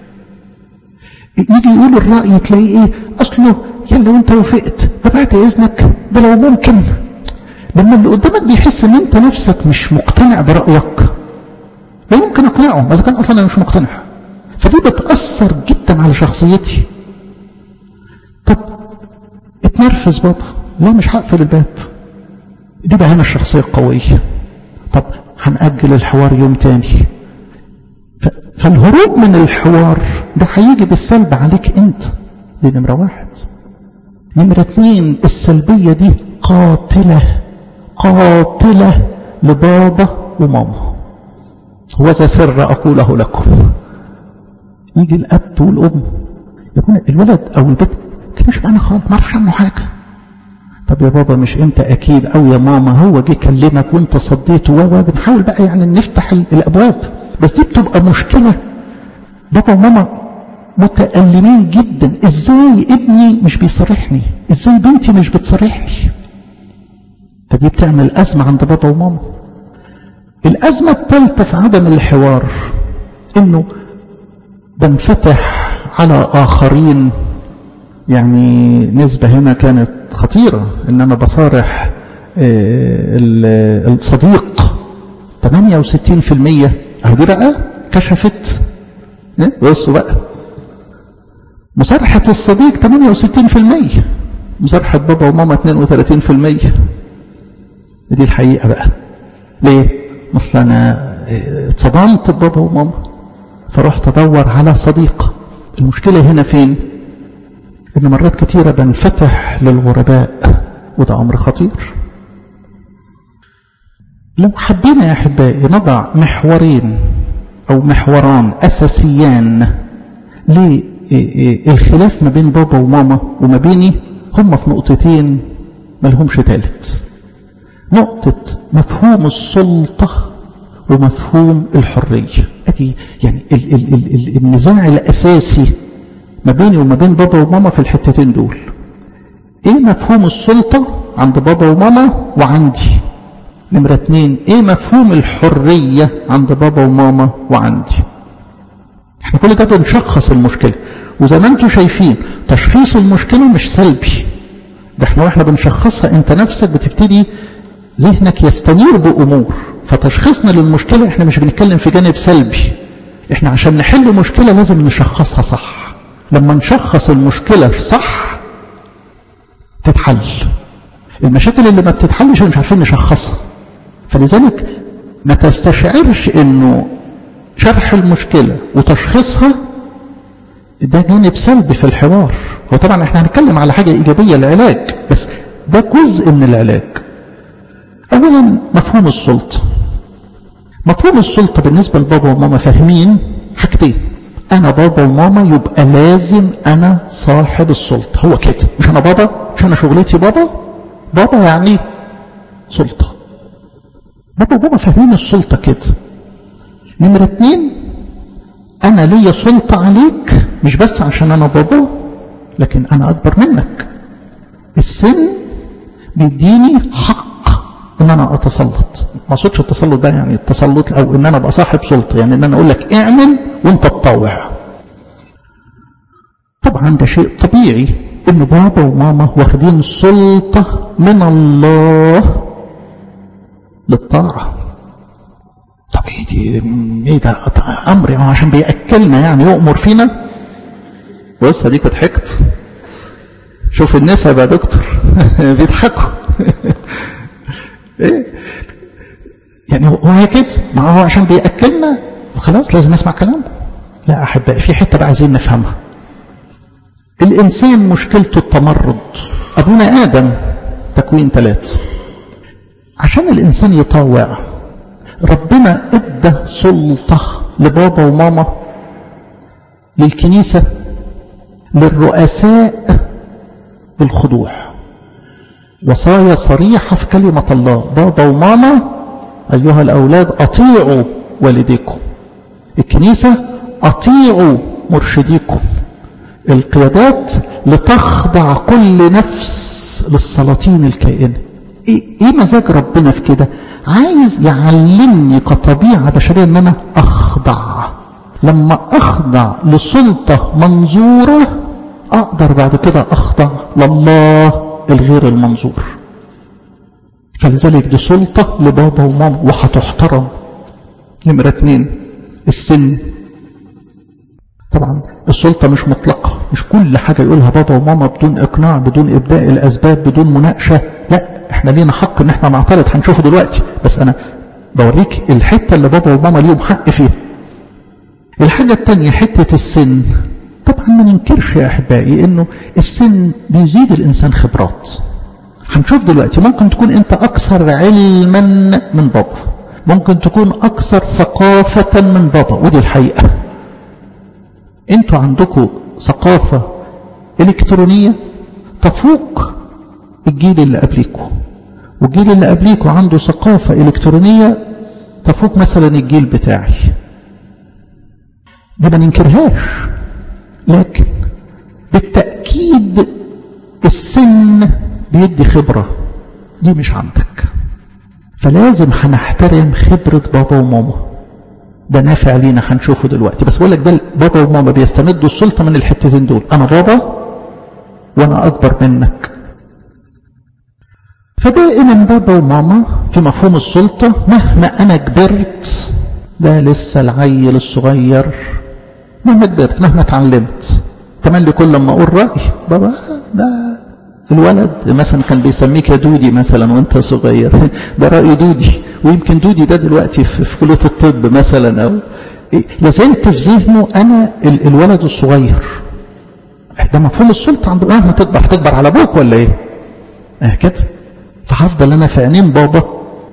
يجي يقول الرأي تلاقيه ايه اصله يلا وانت وافقت بعد اذنك ده لو ممكن لما اللي قدامك بيحس ان انت نفسك مش مقتنع برأيك لا يمكن اقنعه اذا كان اصلا انا مش مقتنع فدي بتأثر جدا على شخصيتي طب اتنرفز بابا لا مش هقفل الباب دي بقى هنا الشخصية القوية طب هنأجل الحوار يوم تاني فالهروب من الحوار ده هيجي بالسلب عليك انت دي نمرة واحد نمرة اتنين السلبية دي قاتلة قاتلة لبابا وماما هو ذا سر أقوله لكم يجي الأب والأم يقول الولد أو البنت كانش معانا خالص ما اعرفش عنه حاجة طب يا بابا مش انت اكيد او يا ماما هو جه كلمك وانت صديته و بنحاول بقى يعني نفتح الابواب بس دي بتبقى مشكله بابا وماما متألمين جدا ازاي ابني مش بيصرحني ازاي بنتي مش بتصرحني فدي بتعمل أزمة عند بابا وماما الأزمة الثالثة في عدم الحوار انه بنفتح على آخرين يعني نسبة هنا كانت خطيرة ان انا بصارح الصديق 68% اهو دي بقى كشفت بصوا بقى مصارحة الصديق 68% مصارحة بابا وماما 32% دي الحقيقة بقى ليه؟ مثل أنا اتصدمت ببابا وماما فرحت أدور على صديق المشكلة هنا فين؟ إن مرات كتيرة بنفتح للغرباء وده أمر خطير لو حبينا يا أحبائي نضع محورين أو محوران أساسيان للخلاف ما بين بابا وماما وما بيني هم في نقطتين ملهمش تالت نقطة مفهوم السلطة ومفهوم الحرية ادي يعني ال ال ال ال النزاع الأساسي ما بيني وما بين بابا وماما في الحتتين دول ايه مفهوم السلطة عند بابا وماما وعندي نمرة اتنين ايه مفهوم الحرية عند بابا وماما وعندي احنا كل ده بنشخص المشكلة وزي ما انتم شايفين تشخيص المشكلة مش سلبي ده احنا واحنا بنشخصها انت نفسك بتبتدي ذهنك يستنير بأمور فتشخيصنا للمشكلة احنا مش بنتكلم في جانب سلبي احنا عشان نحل مشكلة لازم نشخصها صح لما نشخص المشكلة صح تتحل المشاكل اللي ما بتتحلش مش عارفين نشخصها فلذلك ما تستشعرش انه شرح المشكلة وتشخيصها ده جانب سلبي في الحوار هو طبعا احنا هنتكلم على حاجة ايجابية العلاج بس ده جزء من العلاج اولا مفهوم السلطة مفهوم السلطة بالنسبة لبابا وماما فاهمين حاجتين انا بابا وماما يبقى لازم انا صاحب السلطة هو كده مش انا بابا مش انا شغلتي بابا بابا يعني سلطة بابا وماما فاهمين السلطة كده نمرة اتنين انا ليا سلطة عليك مش بس عشان انا بابا لكن انا اكبر منك السن بيديني حق ان انا اتسلط ما اقصدش التسلط ده يعني التسلط او ان انا ابقى صاحب سلطه يعني ان انا اقول لك اعمل وانت تطوع طبعا ده شيء طبيعي ان بابا وماما واخدين سلطه من الله للطاعه طب ايه دي ايه ده امر يعني عشان بياكلنا يعني يؤمر فينا بص اديك ضحكت شوف النسب يا دكتور بيضحكوا ايه يعني هو كده ما هو عشان بياكلنا خلاص لازم اسمع كلامه لا احبائي في حته بقى عايزين نفهمها الانسان مشكلته التمرد ابونا ادم تكوين ثلاث عشان الانسان يطوع ربنا ادى سلطه لبابا وماما للكنيسه للرؤساء بالخضوع وصايا صريحة في كلمة الله بابا وماما أيها الأولاد أطيعوا والديكم الكنيسة أطيعوا مرشديكم القيادات لتخضع كل نفس للسلاطين الكائنة إيه, إيه مزاج ربنا في كده عايز يعلمني كطبيعة بشرية أن أنا أخضع لما أخضع لسلطة منظورة أقدر بعد كده أخضع لله الغير المنظور فلذلك دي سلطة لبابا وماما وهتحترم نمرة اتنين السن طبعا السلطة مش مطلقة مش كل حاجة يقولها بابا وماما بدون إقناع بدون إبداء الأسباب بدون مناقشة لا احنا لينا حق ان احنا نعترض هنشوفه دلوقتي بس انا بوريك الحتة اللي بابا وماما ليهم حق فيها الحاجة التانية حتة السن طبعا ما ننكرش يا أحبائي أنه السن بيزيد الإنسان خبرات هنشوف دلوقتي ممكن تكون انت اكثر علما من بابا ممكن تكون اكثر ثقافة من بابا ودي الحقيقة انتوا عندكم ثقافة الكترونية تفوق الجيل اللي قبليكم والجيل اللي قبليكم عنده ثقافة الكترونية تفوق مثلا الجيل بتاعي دي ما ننكرهاش لكن بالتأكيد السن بيدي خبرة دي مش عندك فلازم هنحترم خبرة بابا وماما ده نافع لينا هنشوفه دلوقتي بس بقول لك ده بابا وماما بيستمدوا السلطة من الحتتين دول أنا بابا وأنا أكبر منك فدائما بابا وماما في مفهوم السلطة مهما أنا كبرت ده لسه العيل الصغير مهما كبرت مهما اتعلمت كمان لكل لما أقول رأي بابا ده الولد مثلا كان بيسميك يا دودي مثلا وانت صغير ده رأي دودي ويمكن دودي ده دلوقتي في كلية الطب مثلا أو لازلت في ذهنه أنا الولد الصغير ده مفهوم السلطة عنده مهما تكبر هتكبر على أبوك ولا إيه؟ اه كده فهفضل أنا في عينين بابا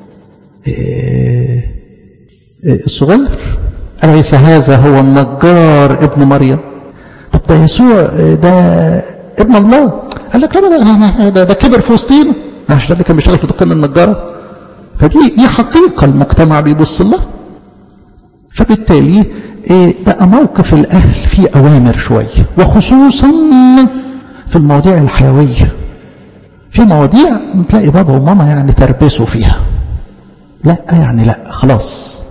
إيه إيه الصغير أليس هذا هو النجار ابن مريم طب ده يسوع ده ابن الله قال لك لا ده, ده, ده كبر في وسطينا مش ده اللي كان بيشتغل في دكان النجارة فدي دي حقيقة المجتمع بيبص لها فبالتالي إيه بقى موقف الأهل فيه أوامر شوية وخصوصا في المواضيع الحيوية في مواضيع تلاقي بابا وماما يعني تربسوا فيها لا يعني لا خلاص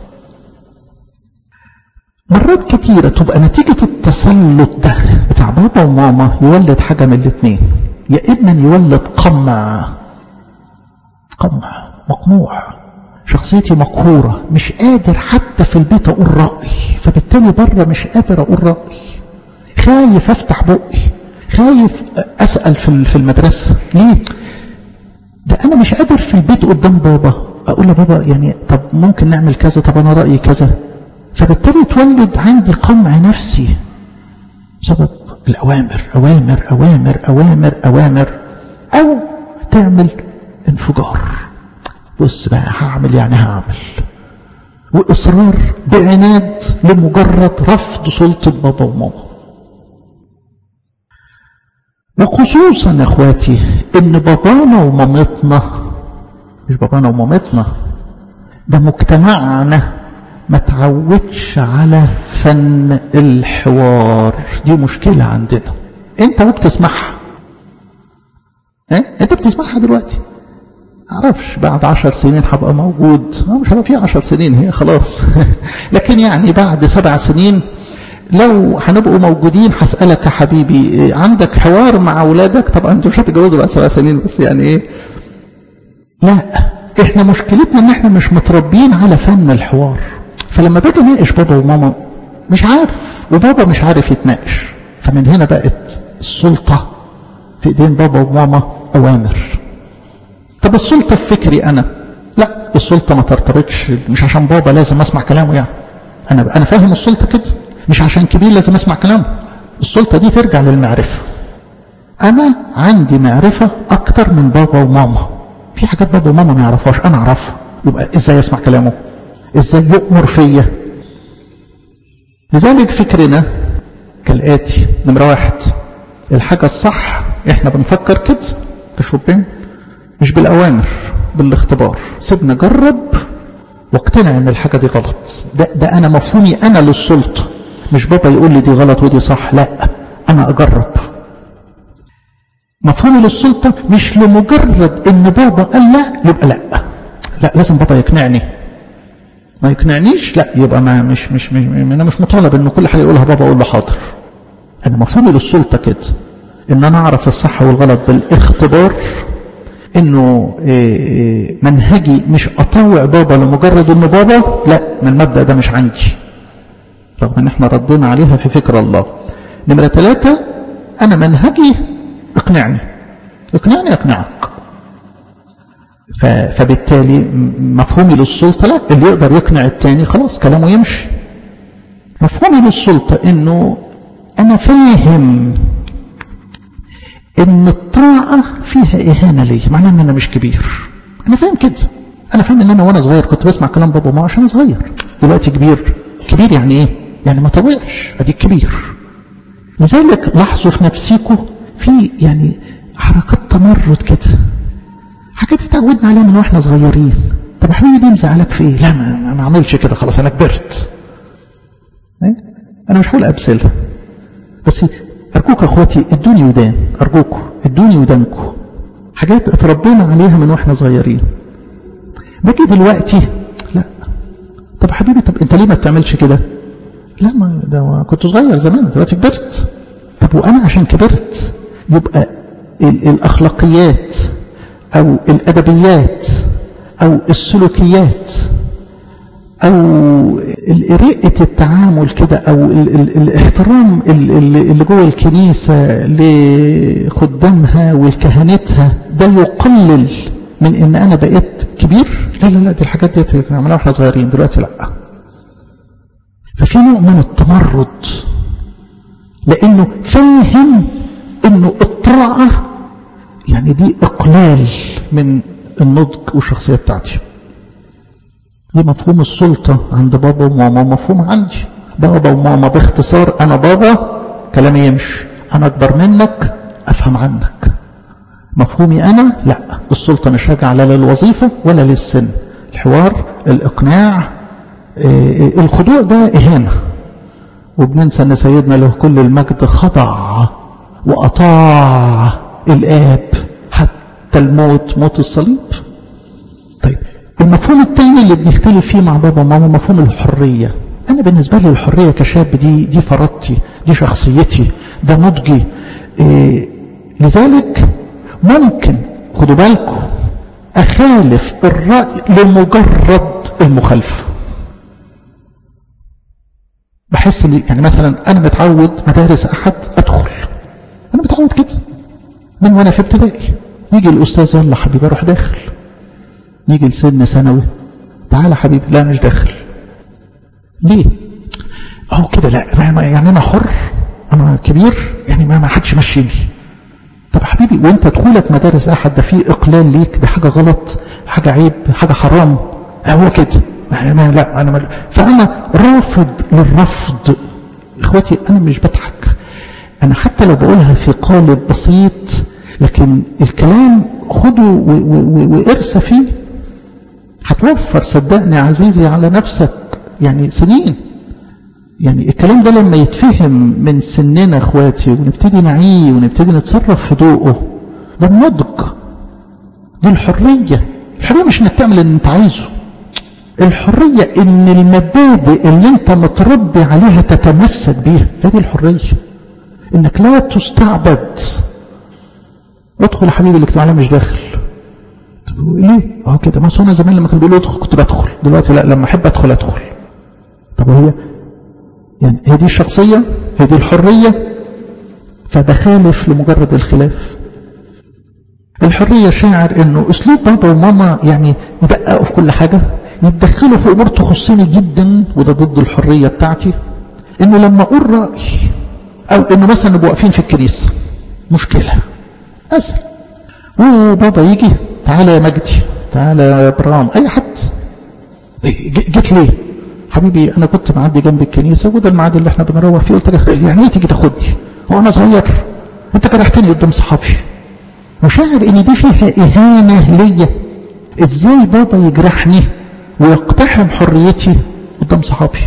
مرات كتيرة تبقى نتيجة التسلط ده بتاع بابا وماما يولد حاجة من الاثنين يا إما يولد قمع قمع مقموع شخصيتي مقهورة مش قادر حتى في البيت أقول رأي فبالتالي بره مش قادر أقول رأي خايف أفتح بقي خايف أسأل في المدرسة ليه ده أنا مش قادر في البيت قدام بابا أقول لبابا يعني طب ممكن نعمل كذا طب أنا رأيي كذا فبالتالي تولد عندي قمع نفسي بسبب الأوامر أوامر أوامر أوامر أوامر أو تعمل انفجار بص بقى هعمل يعني هعمل وإصرار بعناد لمجرد رفض سلطة بابا وماما وخصوصا يا اخواتي ان بابانا ومامتنا مش بابانا ومامتنا ده مجتمعنا ما تعودش على فن الحوار دي مشكلة عندنا انت وبتسمعها اه؟ انت بتسمعها دلوقتي معرفش بعد عشر سنين هبقى موجود مش هبقى في عشر سنين هي خلاص لكن يعني بعد سبع سنين لو هنبقوا موجودين هسألك يا حبيبي عندك حوار مع أولادك طبعا انتوا مش هتتجوزوا بعد سبع سنين بس يعني ايه لا احنا مشكلتنا ان احنا مش متربيين على فن الحوار فلما باجي اناقش بابا وماما مش عارف وبابا مش عارف يتناقش فمن هنا بقت السلطة في ايدين بابا وماما اوامر طب السلطة في فكري انا لا السلطة ما ترتبطش مش عشان بابا لازم اسمع كلامه يعني انا انا فاهم السلطة كده مش عشان كبير لازم اسمع كلامه السلطة دي ترجع للمعرفة انا عندي معرفة اكتر من بابا وماما في حاجات بابا وماما ما يعرفهاش انا اعرفها يبقى ازاي اسمع كلامه ازاي يؤمر فيا لذلك فكرنا كالآتي نمرة واحد الحاجة الصح احنا بنفكر كده كشوبين مش بالأوامر بالاختبار سيبنا جرب واقتنع ان الحاجة دي غلط ده, ده انا مفهومي انا للسلطة مش بابا يقول لي دي غلط ودي صح لا انا اجرب مفهومي للسلطة مش لمجرد ان بابا قال لا يبقى لا لا لازم بابا يقنعني ما يقنعنيش لا يبقى ما مش مش, مش انا مش مطالب ان كل حاجه يقولها بابا اقول له حاضر انا مفهومي للسلطه كده ان انا اعرف الصح والغلط بالاختبار انه منهجي مش اطاوع بابا لمجرد انه بابا لا من المبدا ده مش عندي رغم ان احنا ردينا عليها في فكر الله نمره ثلاثة انا منهجي اقنعني اقنعني اقنعك فبالتالي مفهومي للسلطة لا اللي يقدر يقنع التاني خلاص كلامه يمشي مفهومي للسلطة انه انا فاهم ان الطاعة فيها اهانة ليا معناه ان انا مش كبير انا فاهم كده انا فاهم ان انا وانا صغير كنت بسمع كلام بابا وماما عشان صغير دلوقتي كبير كبير يعني ايه يعني ما طوعش ادي كبير لذلك لاحظوا في نفسيكم في يعني حركات تمرد كده حاجات اتعودنا عليها من واحنا صغيرين طب يا حبيبي دي مزعلك في ايه لا ما, ما اعملش كده خلاص انا كبرت إيه؟ انا مش هقول امثله بس ارجوك يا اخواتي ادوني ودان ارجوكم ادوني ودانكم حاجات اتربينا عليها من واحنا صغيرين باجي دلوقتي لا طب حبيبي طب انت ليه ما بتعملش كده لا ما ده كنت صغير زمان دلوقتي كبرت طب وانا عشان كبرت يبقى ال الاخلاقيات او الادبيات او السلوكيات او رقه التعامل كده او ال ال الاحترام اللي جوه الكنيسه لخدامها ولكهنتها ده يقلل من ان انا بقيت كبير لا لا لا دي الحاجات دي عملناها واحنا صغيرين دلوقتي لا ففي نوع من التمرد لانه فاهم انه الطاعه يعني دي اقلال من النضج والشخصيه بتاعتي دي مفهوم السلطه عند بابا وماما مفهوم عندي بابا وماما باختصار انا بابا كلامي يمشي انا اكبر منك افهم عنك مفهومي انا لا السلطه مش راجعه لا للوظيفه ولا للسن الحوار الاقناع إيه الخضوع ده اهانه وبننسى ان سيدنا له كل المجد خضع واطاع الاب حتى الموت موت الصليب طيب المفهوم الثاني اللي بنختلف فيه مع بابا وماما مفهوم الحريه انا بالنسبه لي الحريه كشاب دي دي فرضتي دي شخصيتي ده نضجي إيه لذلك ممكن خدوا بالكم اخالف الراي لمجرد المخالفه بحس ان يعني مثلا انا متعود مدارس احد ادخل انا متعود كده من وانا في ابتدائي يجي الاستاذ يلا حبيبي اروح داخل يجي لسن ثانوي تعالى حبيبي لا مش داخل ليه اهو كده لا يعني انا حر انا كبير يعني ما حدش مشيني طب حبيبي وانت دخولك مدارس احد ده فيه اقلال ليك ده حاجه غلط حاجه عيب حاجه حرام هو كده ما لا انا ما فانا رافض للرفض اخواتي انا مش بضحك انا حتى لو بقولها في قالب بسيط لكن الكلام خده وارسى فيه هتوفر صدقني عزيزي على نفسك يعني سنين يعني الكلام ده لما يتفهم من سننا اخواتي ونبتدي نعيه ونبتدي نتصرف في ضوءه ده النضج دي الحريه الحريه مش انك تعمل اللي انت عايزه الحريه ان المبادئ اللي انت متربي عليها تتمسك بيها هذه الحريه انك لا تستعبد ادخل يا حبيبي الاجتماع مش داخل ليه؟ اه كده ما انا زمان لما كانوا بيقولوا ادخل كنت بدخل دلوقتي لا لما احب ادخل ادخل طب هي يعني هي دي الشخصية هي دي الحرية فبخالف لمجرد الخلاف الحرية شاعر انه اسلوب بابا وماما يعني يدققوا في كل حاجة يتدخلوا في امور تخصني جدا وده ضد الحرية بتاعتي انه لما اقول رأي او انه مثلا نبقى واقفين في الكنيسة مشكلة مثلا وبابا يجي تعالى يا مجدي تعالى يا ابراهيم اي حد جيت ليه حبيبي انا كنت معدي جنب الكنيسه وده الميعاد اللي احنا بنروح فيه قلت له يعني ايه تيجي تاخدني هو انا صغير انت كرهتني قدام صحابي مشاعر ان دي فيها اهانه ليا ازاي بابا يجرحني ويقتحم حريتي قدام صحابي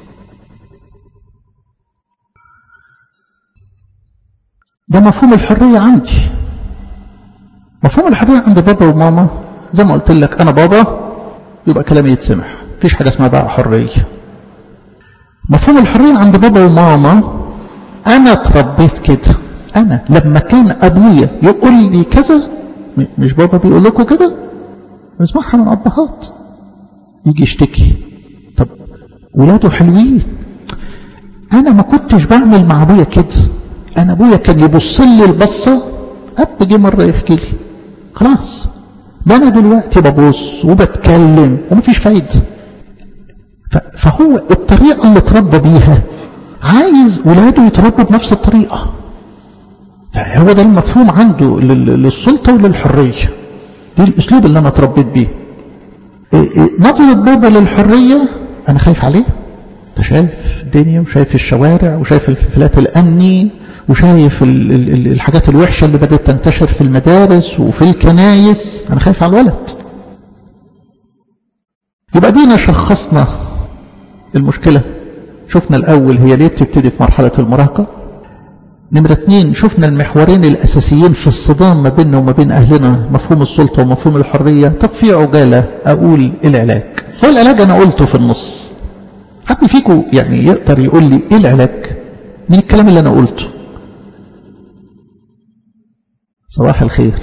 ده مفهوم الحريه عندي مفهوم الحريه عند بابا وماما زي ما قلت لك انا بابا يبقى كلامي يتسمع مفيش حاجة اسمها بقى حرية مفهوم الحرية عند بابا وماما أنا اتربيت كده أنا لما كان أبويا يقول لي كذا مش بابا بيقول لكم كده اسمعها من أبهات يجي يشتكي طب ولاده حلوين أنا ما كنتش بعمل مع أبويا كده أنا أبويا كان يبص لي البصة أب جه مرة يحكي لي خلاص ده أنا دلوقتي ببص وبتكلم ومفيش فايدة فهو الطريقة اللي اتربى بيها عايز ولاده يتربوا بنفس الطريقة هو ده المفهوم عنده للسلطة وللحرية دي الأسلوب اللي أنا اتربيت بيه نظرة بابا للحرية أنا خايف عليه أنت شايف الدنيا وشايف الشوارع وشايف الانفلات الأمني وشايف ال ال الحاجات الوحشة اللي بدأت تنتشر في المدارس وفي الكنايس أنا خايف على الولد يبقى دينا شخصنا المشكلة شفنا الأول هي ليه بتبتدي في مرحلة المراهقة نمرة اتنين شفنا المحورين الأساسيين في الصدام ما بيننا وما بين أهلنا مفهوم السلطة ومفهوم الحرية طب في عجالة أقول العلاج هو العلاج أنا قلته في النص حد فيكم يعني يقدر يقول لي إيه العلاج من الكلام اللي أنا قلته صباح الخير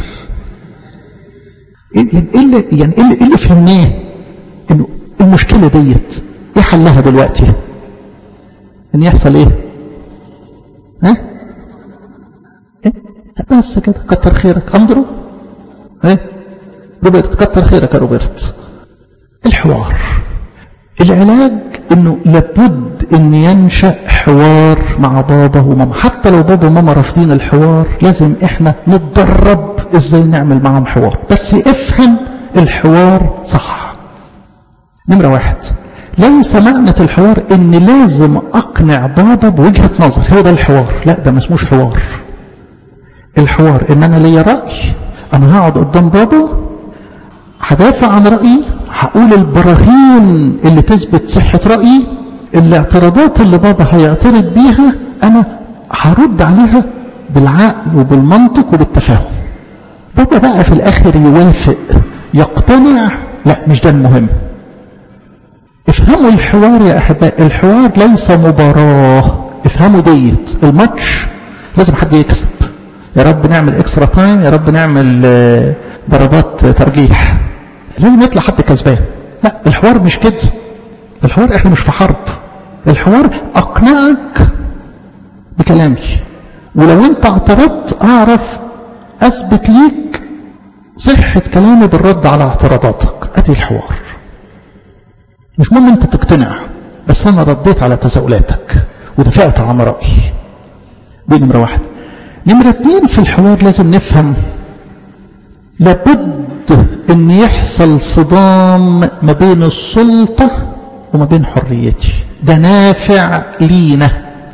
ايه اللي يعني ايه اللي, إيه اللي فهمناه انه المشكله ديت ايه حلها دلوقتي ان يحصل ايه ها إيه؟ بس كده كتر خيرك اندرو ايه روبرت كتر خيرك يا روبرت الحوار العلاج انه لابد ان ينشأ حوار مع بابا وماما حتى لو بابا وماما رافضين الحوار لازم احنا نتدرب ازاي نعمل معاهم حوار بس افهم الحوار صح نمرة واحد ليس معنى الحوار ان لازم اقنع بابا بوجهة نظر هو ده الحوار لا ده ما اسموش حوار الحوار ان انا ليا رأي انا هقعد قدام بابا هدافع عن رأيي هقول البراهين اللي تثبت صحة رأيي الاعتراضات اللي بابا هيعترض بيها انا هرد عليها بالعقل وبالمنطق وبالتفاهم بابا بقى في الاخر يوافق يقتنع لا مش ده المهم افهموا الحوار يا احباء الحوار ليس مباراة افهموا ديت الماتش لازم حد يكسب يا رب نعمل اكسترا تايم يا رب نعمل ضربات ترجيح لازم يطلع حد كسبان لا الحوار مش كده الحوار احنا مش في حرب الحوار اقنعك بكلامي ولو انت اعترضت اعرف اثبت ليك صحة كلامي بالرد على اعتراضاتك ادي الحوار مش مهم انت تقتنع بس انا رديت على تساؤلاتك ودفعت عن رأيي دي نمرة واحد نمرة اتنين في الحوار لازم نفهم لابد ان يحصل صدام ما بين السلطة وما بين حريتي ده نافع لينا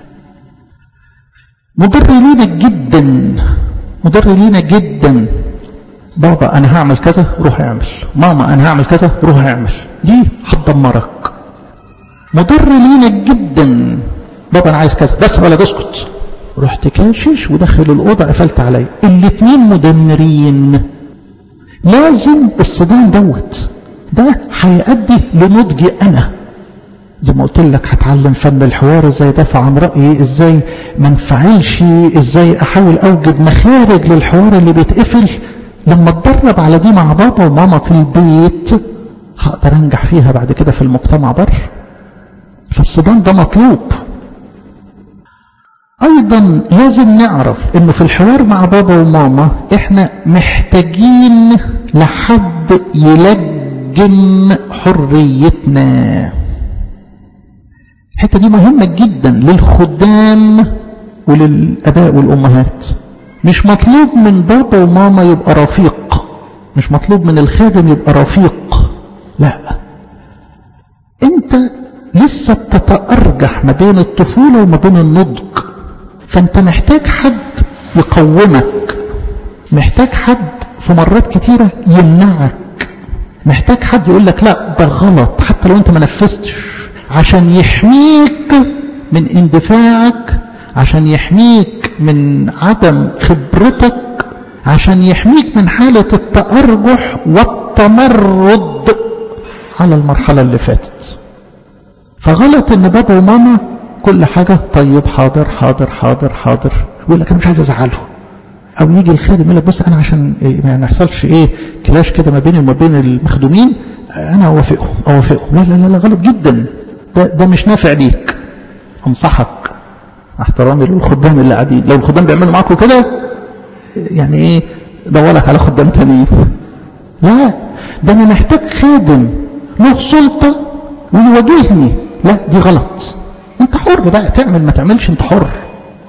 مضر لينا جدا مضر لينا جدا بابا انا هعمل كذا روح اعمل ماما انا هعمل كذا روح اعمل دي هتدمرك مضر لينا جدا بابا انا عايز كذا بس ولا اسكت رحت كاشش ودخل الاوضه قفلت عليا الاثنين مدمرين لازم الصدام دوت ده هيؤدي لنضجي انا زي ما قلت لك هتعلم فن الحوار ازاي دافع عن رايي ازاي ما انفعلش ازاي احاول اوجد مخارج للحوار اللي بيتقفل لما اتدرب على دي مع بابا وماما في البيت هقدر انجح فيها بعد كده في المجتمع بره فالصدام ده مطلوب ايضا لازم نعرف انه في الحوار مع بابا وماما احنا محتاجين لحد يلجم حريتنا الحته دي مهمه جدا للخدام وللاباء والامهات مش مطلوب من بابا وماما يبقى رفيق مش مطلوب من الخادم يبقى رفيق لا انت لسه بتتأرجح ما بين الطفولة وما بين النضج فانت محتاج حد يقومك محتاج حد في مرات كتيرة يمنعك محتاج حد يقول لك لا ده غلط حتى لو انت ما نفذتش عشان يحميك من اندفاعك عشان يحميك من عدم خبرتك عشان يحميك من حالة التأرجح والتمرد على المرحلة اللي فاتت فغلط ان بابا وماما كل حاجة طيب حاضر حاضر حاضر حاضر يقول لك انا مش عايز ازعله او يجي الخادم يقول لك بص انا عشان ما يحصلش ايه كلاش كده ما بيني وما بين المخدومين انا اوافقهم اوافقهم لا لا لا, لا غلط جدا ده, ده مش نافع ليك انصحك احترامي للخدام اللي قاعدين لو الخدام بيعملوا معاكم كده يعني ايه دورك على خدام تانيين لا ده انا محتاج خادم له سلطة ويواجهني لا دي غلط انت حر بقى تعمل ما تعملش انت حر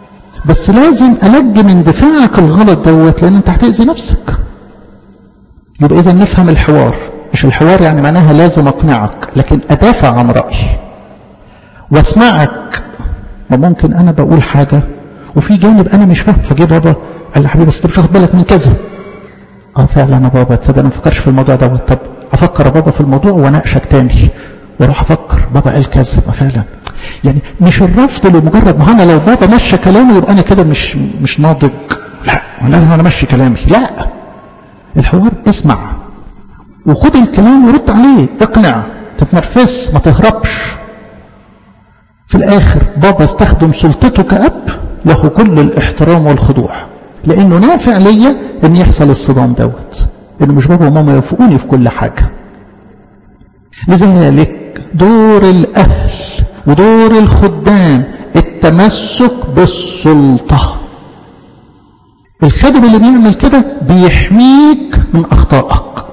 بس لازم ألج من دفاعك الغلط دوت لأن أنت هتأذي نفسك يبقى إذا نفهم الحوار مش الحوار يعني معناها لازم أقنعك لكن أدافع عن رأيي واسمعك ما ممكن أنا بقول حاجة وفي جانب أنا مش فاهم فجي بابا قال لي حبيبي بس أنت مش واخد بالك من كذا اه فعلا يا بابا تصدق انا ما بفكرش في الموضوع دوت طب افكر يا بابا في الموضوع واناقشك تاني واروح افكر بابا قال كذا ما فعلا يعني مش الرفض لمجرد ما انا لو بابا مشى كلامي يبقى انا كده مش مش ناضج لا لازم انا امشي كلامي لا الحوار اسمع وخد الكلام ورد عليه اقنع تتنرفز ما تهربش في الاخر بابا استخدم سلطته كأب له كل الاحترام والخضوع لانه نافع ليا ان يحصل الصدام دوت انه مش بابا وماما يوافقوني في كل حاجه لذلك دور الاهل ودور الخدام التمسك بالسلطه الخادم اللي بيعمل كده بيحميك من اخطائك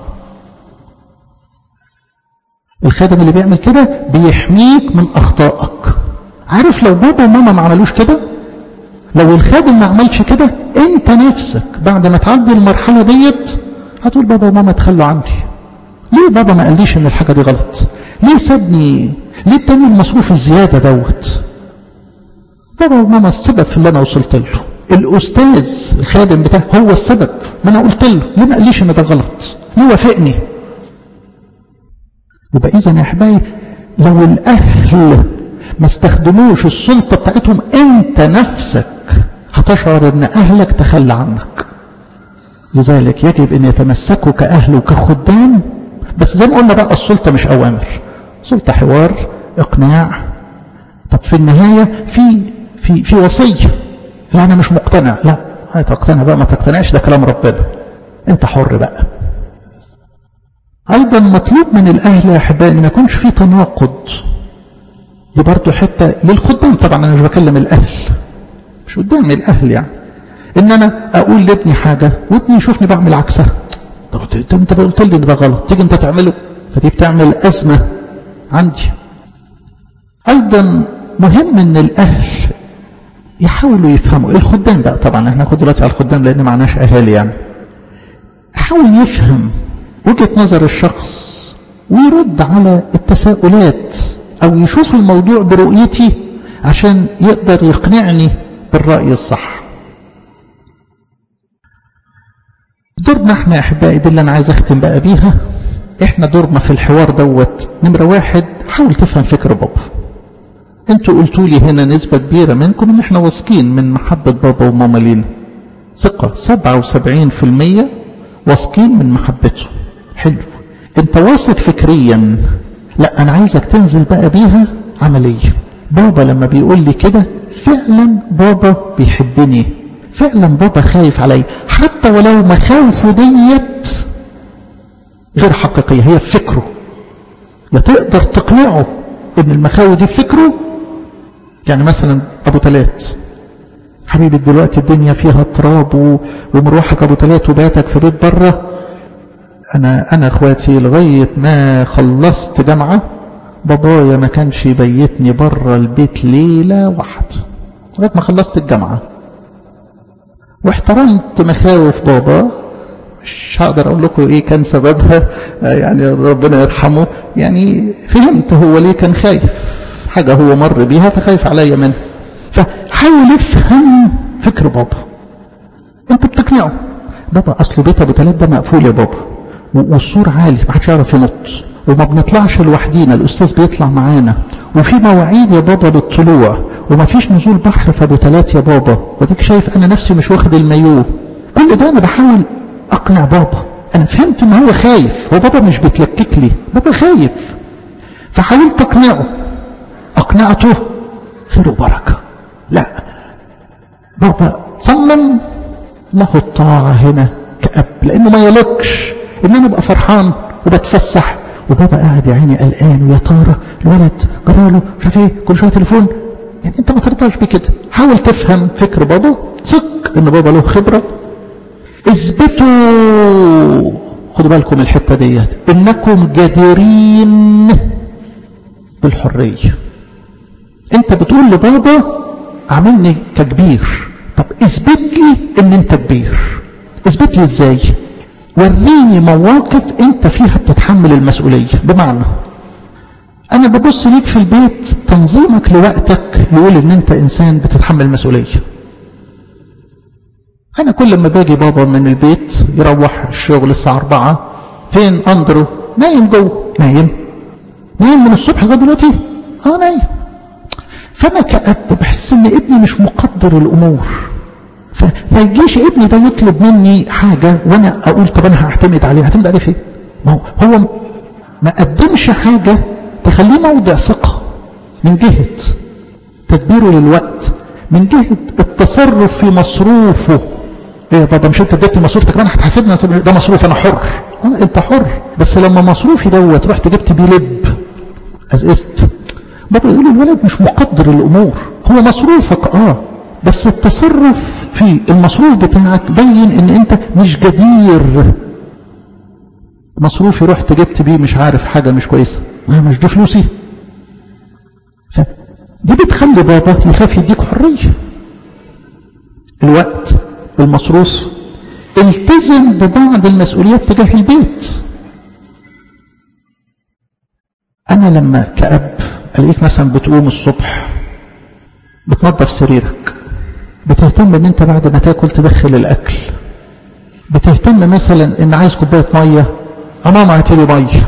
الخادم اللي بيعمل كده بيحميك من اخطائك عارف لو بابا وماما ما عملوش كده لو الخادم ما عملش كده انت نفسك بعد ما تعدي المرحلة ديت هتقول بابا وماما تخلوا عني ليه بابا ما قاليش ان الحاجة دي غلط ليه سابني ليه اداني المصروف الزيادة دوت بابا وماما السبب في اللي انا وصلت له الاستاذ الخادم بتاعه هو السبب ما انا قلت له ليه ما قاليش ان ده غلط ليه وافقني يبقى اذا يا احبائي لو الاهل ما استخدموش السلطة بتاعتهم انت نفسك هتشعر ان اهلك تخلى عنك لذلك يجب ان يتمسكوا كاهل وكخدام بس زي ما قلنا بقى السلطة مش اوامر سلطة حوار اقناع طب في النهاية في في في وصية لا انا مش مقتنع لا تقتنع بقى ما تقتنعش ده كلام ربنا انت حر بقى ايضا مطلوب من الاهل يا احبائي ما يكونش في تناقض دي برضه حتة للخدام طبعا أنا مش بكلم الأهل مش قدام الأهل يعني إن أنا أقول لابني حاجة وابني يشوفني بعمل عكسها طب أنت قلت لي إن ده غلط تيجي أنت تعمله فدي بتعمل أزمة عندي أيضا مهم إن الأهل يحاولوا يفهموا الخدام بقى طبعا احنا ناخد دلوقتي على الخدام لأن معناش أهالي يعني حاول يفهم وجهة نظر الشخص ويرد على التساؤلات أو يشوف الموضوع برؤيتي عشان يقدر يقنعني بالرأي الصح دورنا احنا يا احبائي دي اللي انا عايز اختم بقى بيها احنا دورنا في الحوار دوت نمرة واحد حاول تفهم فكر بابا انتوا قلتوا لي هنا نسبة كبيرة منكم ان احنا واثقين من محبة بابا وماما لينا ثقة سبعة وسبعين في المية واثقين من محبته حلو انت واثق فكريا لا انا عايزك تنزل بقى بيها عملية بابا لما بيقول لي كده فعلا بابا بيحبني فعلا بابا خايف علي حتى ولو مخاوفه ديت غير حقيقية هي في فكره لا تقدر تقنعه ان المخاوف دي في فكره يعني مثلا ابو تلات حبيبي دلوقتي الدنيا فيها تراب ومروحك ابو تلات وباتك في بيت بره انا انا اخواتي لغايه ما خلصت جامعه بابايا ما كانش يبيتني بره البيت ليله واحده لغايه ما خلصت الجامعه واحترمت مخاوف بابا مش هقدر اقول لكم ايه كان سببها يعني ربنا يرحمه يعني فهمت هو ليه كان خايف حاجه هو مر بيها فخايف عليا منها فحاول افهم فكر بابا انت بتقنعه بابا اصل بيت ابو تلات ده مقفول يا بابا والسور عالي ما حدش يعرف ينط وما بنطلعش لوحدينا الاستاذ بيطلع معانا وفي مواعيد يا بابا للطلوع وما فيش نزول بحر في ابو تلات يا بابا وديك شايف انا نفسي مش واخد المايوه كل ده انا بحاول اقنع بابا انا فهمت ان هو خايف هو بابا مش بيتلكك لي بابا خايف فحاولت اقنعه اقنعته خير وبركه لا بابا صمم له الطاعه هنا كأب لانه ما يلقش ان انا ابقى فرحان وبتفسح وبابا قاعد يا عيني قلقان ويا ترى الولد جراله مش عارف ايه كل شويه تليفون يعني انت ما ترضاش بكده حاول تفهم فكر بابا ثق ان بابا له خبره اثبتوا خدوا بالكم الحته ديت انكم جديرين بالحريه انت بتقول لبابا عاملني ككبير طب اثبت لي ان انت كبير اثبت لي ازاي وريني مواقف انت فيها بتتحمل المسؤولية بمعنى انا ببص ليك في البيت تنظيمك لوقتك يقول ان انت انسان بتتحمل مسؤولية انا كل ما باجي بابا من البيت يروح الشغل الساعة اربعة فين اندرو نايم جوه نايم نايم من الصبح لغايه دلوقتي اه نايم فانا كأب بحس ان ابني مش مقدر الامور فما يجيش ابني ده يطلب مني حاجة وانا اقول طب انا هعتمد عليه هعتمد عليه فين ما هو هو ما قدمش حاجة تخليه موضع ثقة من جهة تدبيره للوقت من جهة التصرف في مصروفه ايه يا بابا مش انت اديتني مصروف كمان هتحاسبني ده مصروف انا حر اه انت حر بس لما مصروفي دوت رحت جبت بيه لب ازقست بابا يقول الولد مش مقدر الامور هو مصروفك اه بس التصرف في المصروف بتاعك بين ان انت مش جدير مصروفي رحت جبت بيه مش عارف حاجة مش كويسة مش دي فلوسي دي بتخلي بابا يخاف يديك حرية الوقت المصروف التزم ببعض المسؤوليات تجاه البيت انا لما كأب الاقيك مثلا بتقوم الصبح بتنظف سريرك بتهتم ان انت بعد ما تاكل تدخل الاكل بتهتم مثلا ان عايز كوبايه ميه ماما هاتي لي ميه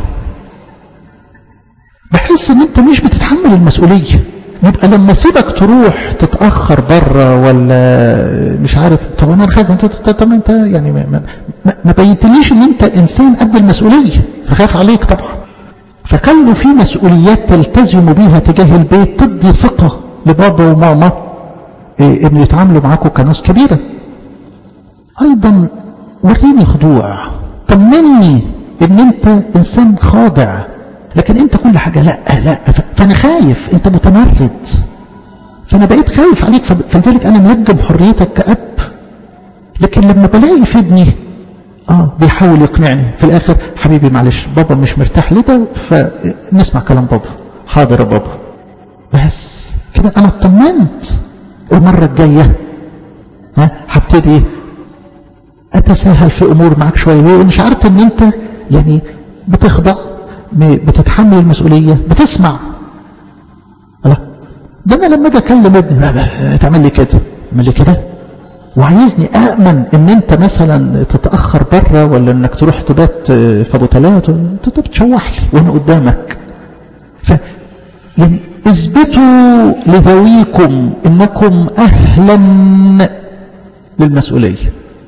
بحس ان انت مش بتتحمل المسؤوليه يبقى لما اسيبك تروح تتاخر بره ولا مش عارف طب انا خايف انت طب انت يعني ما, ما, ما بينتليش ان انت انسان قد المسؤوليه فخاف عليك طبعا فخلوا في مسؤوليات تلتزموا بيها تجاه البيت تدي ثقه لبابا وماما إيه ان يتعاملوا معاكم كناس كبيره ايضا وريني خضوع طمني ان انت انسان خاضع لكن انت كل حاجه لا لا فانا خايف انت متمرد فانا بقيت خايف عليك فلذلك انا منجم حريتك كاب لكن لما بلاقي في ابني اه بيحاول يقنعني في الاخر حبيبي معلش بابا مش مرتاح لده فنسمع كلام بابا حاضر يا بابا بس كده انا اطمنت المرة الجاية ها هبتدي اتساهل في امور معاك شوية ليه مش عارف ان انت يعني بتخضع بتتحمل المسؤولية بتسمع لا ده انا لما اجي اكلم ابني تعمل لي كده تعمل لي كده وعايزني أأمن إن أنت مثلا تتأخر بره ولا إنك تروح تبات في أبو تلات أنت بتشوح لي وأنا قدامك ف يعني اثبتوا لذويكم إنكم أهلا للمسؤولية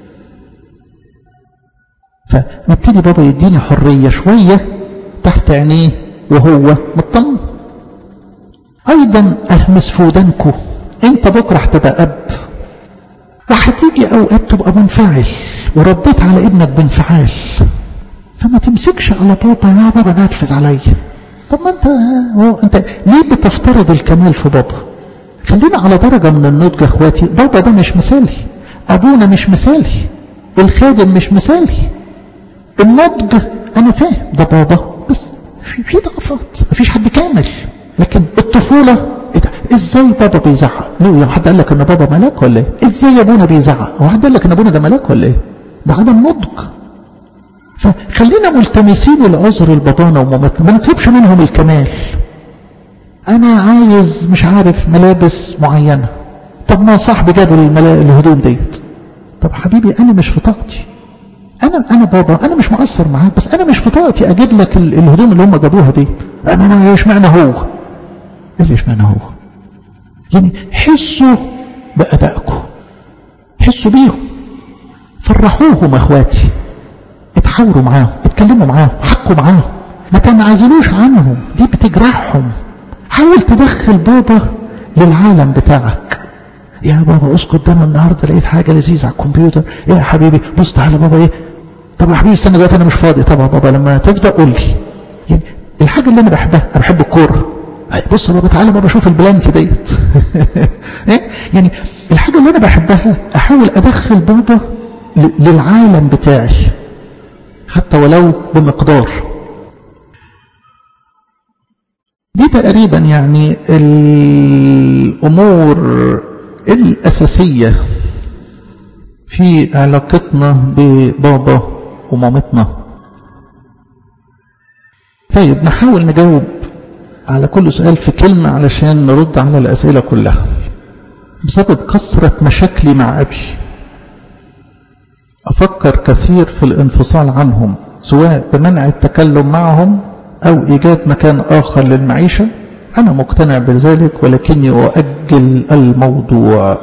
فنبتدي بابا يديني حرية شوية تحت عينيه وهو مطمن أيضا أهمس في ودانكم أنت بكرة هتبقى أب وهتيجي اوقات تبقى منفعل ورديت على ابنك بانفعال فما تمسكش على بابا يا بابا نرفز عليا طب ما انت هو انت ليه بتفترض الكمال في بابا خلينا على درجة من النضج يا اخواتي بابا ده مش مثالي ابونا مش مثالي الخادم مش مثالي النضج انا فاهم ده بابا بس في في ضعفات مفيش حد كامل لكن الطفولة ازاي بابا بيزعق ليه حد قال لك ان بابا ملاك ولا ايه ازاي ابونا بيزعق هو حد قال لك ان ابونا ده ملاك ولا ايه ده عدم نضج فخلينا ملتمسين العذر لبابانا ومامتنا ما نطلبش منهم الكمال انا عايز مش عارف ملابس معينه طب ما صاحبي جاب الملا... الهدوم ديت طب حبيبي انا مش في طاقتي انا انا بابا انا مش مقصر معاك بس انا مش في طاقتي اجيب لك الهدوم اللي هم جابوها دي انا اشمعنى هو ايه اللي اشمعنى هو يعني حسوا بأبائكم حسوا بيهم فرحوهم اخواتي اتحاوروا معاهم اتكلموا معاهم حكوا معاهم ما تنعزلوش عنهم دي بتجرحهم حاول تدخل بابا للعالم بتاعك يا بابا اسكت ده انا النهارده لقيت حاجه لذيذه على الكمبيوتر ايه يا حبيبي بص تعالى بابا ايه طب يا حبيبي استنى دلوقتي انا مش فاضي طب يا بابا لما تفضى قول لي يعني الحاجه اللي انا بحبها انا بحب الكوره بص بابا تعالى بابا شوف البلانتي ديت يعني الحاجة اللي أنا بحبها أحاول أدخل بابا للعالم بتاعي حتى ولو بمقدار دي تقريبا يعني الأمور الأساسية في علاقتنا ببابا ومامتنا طيب نحاول نجاوب على كل سؤال في كلمة علشان نرد على الأسئلة كلها بسبب كثرة مشاكلي مع أبي أفكر كثير في الانفصال عنهم سواء بمنع التكلم معهم أو إيجاد مكان آخر للمعيشة أنا مقتنع بذلك ولكني أؤجل الموضوع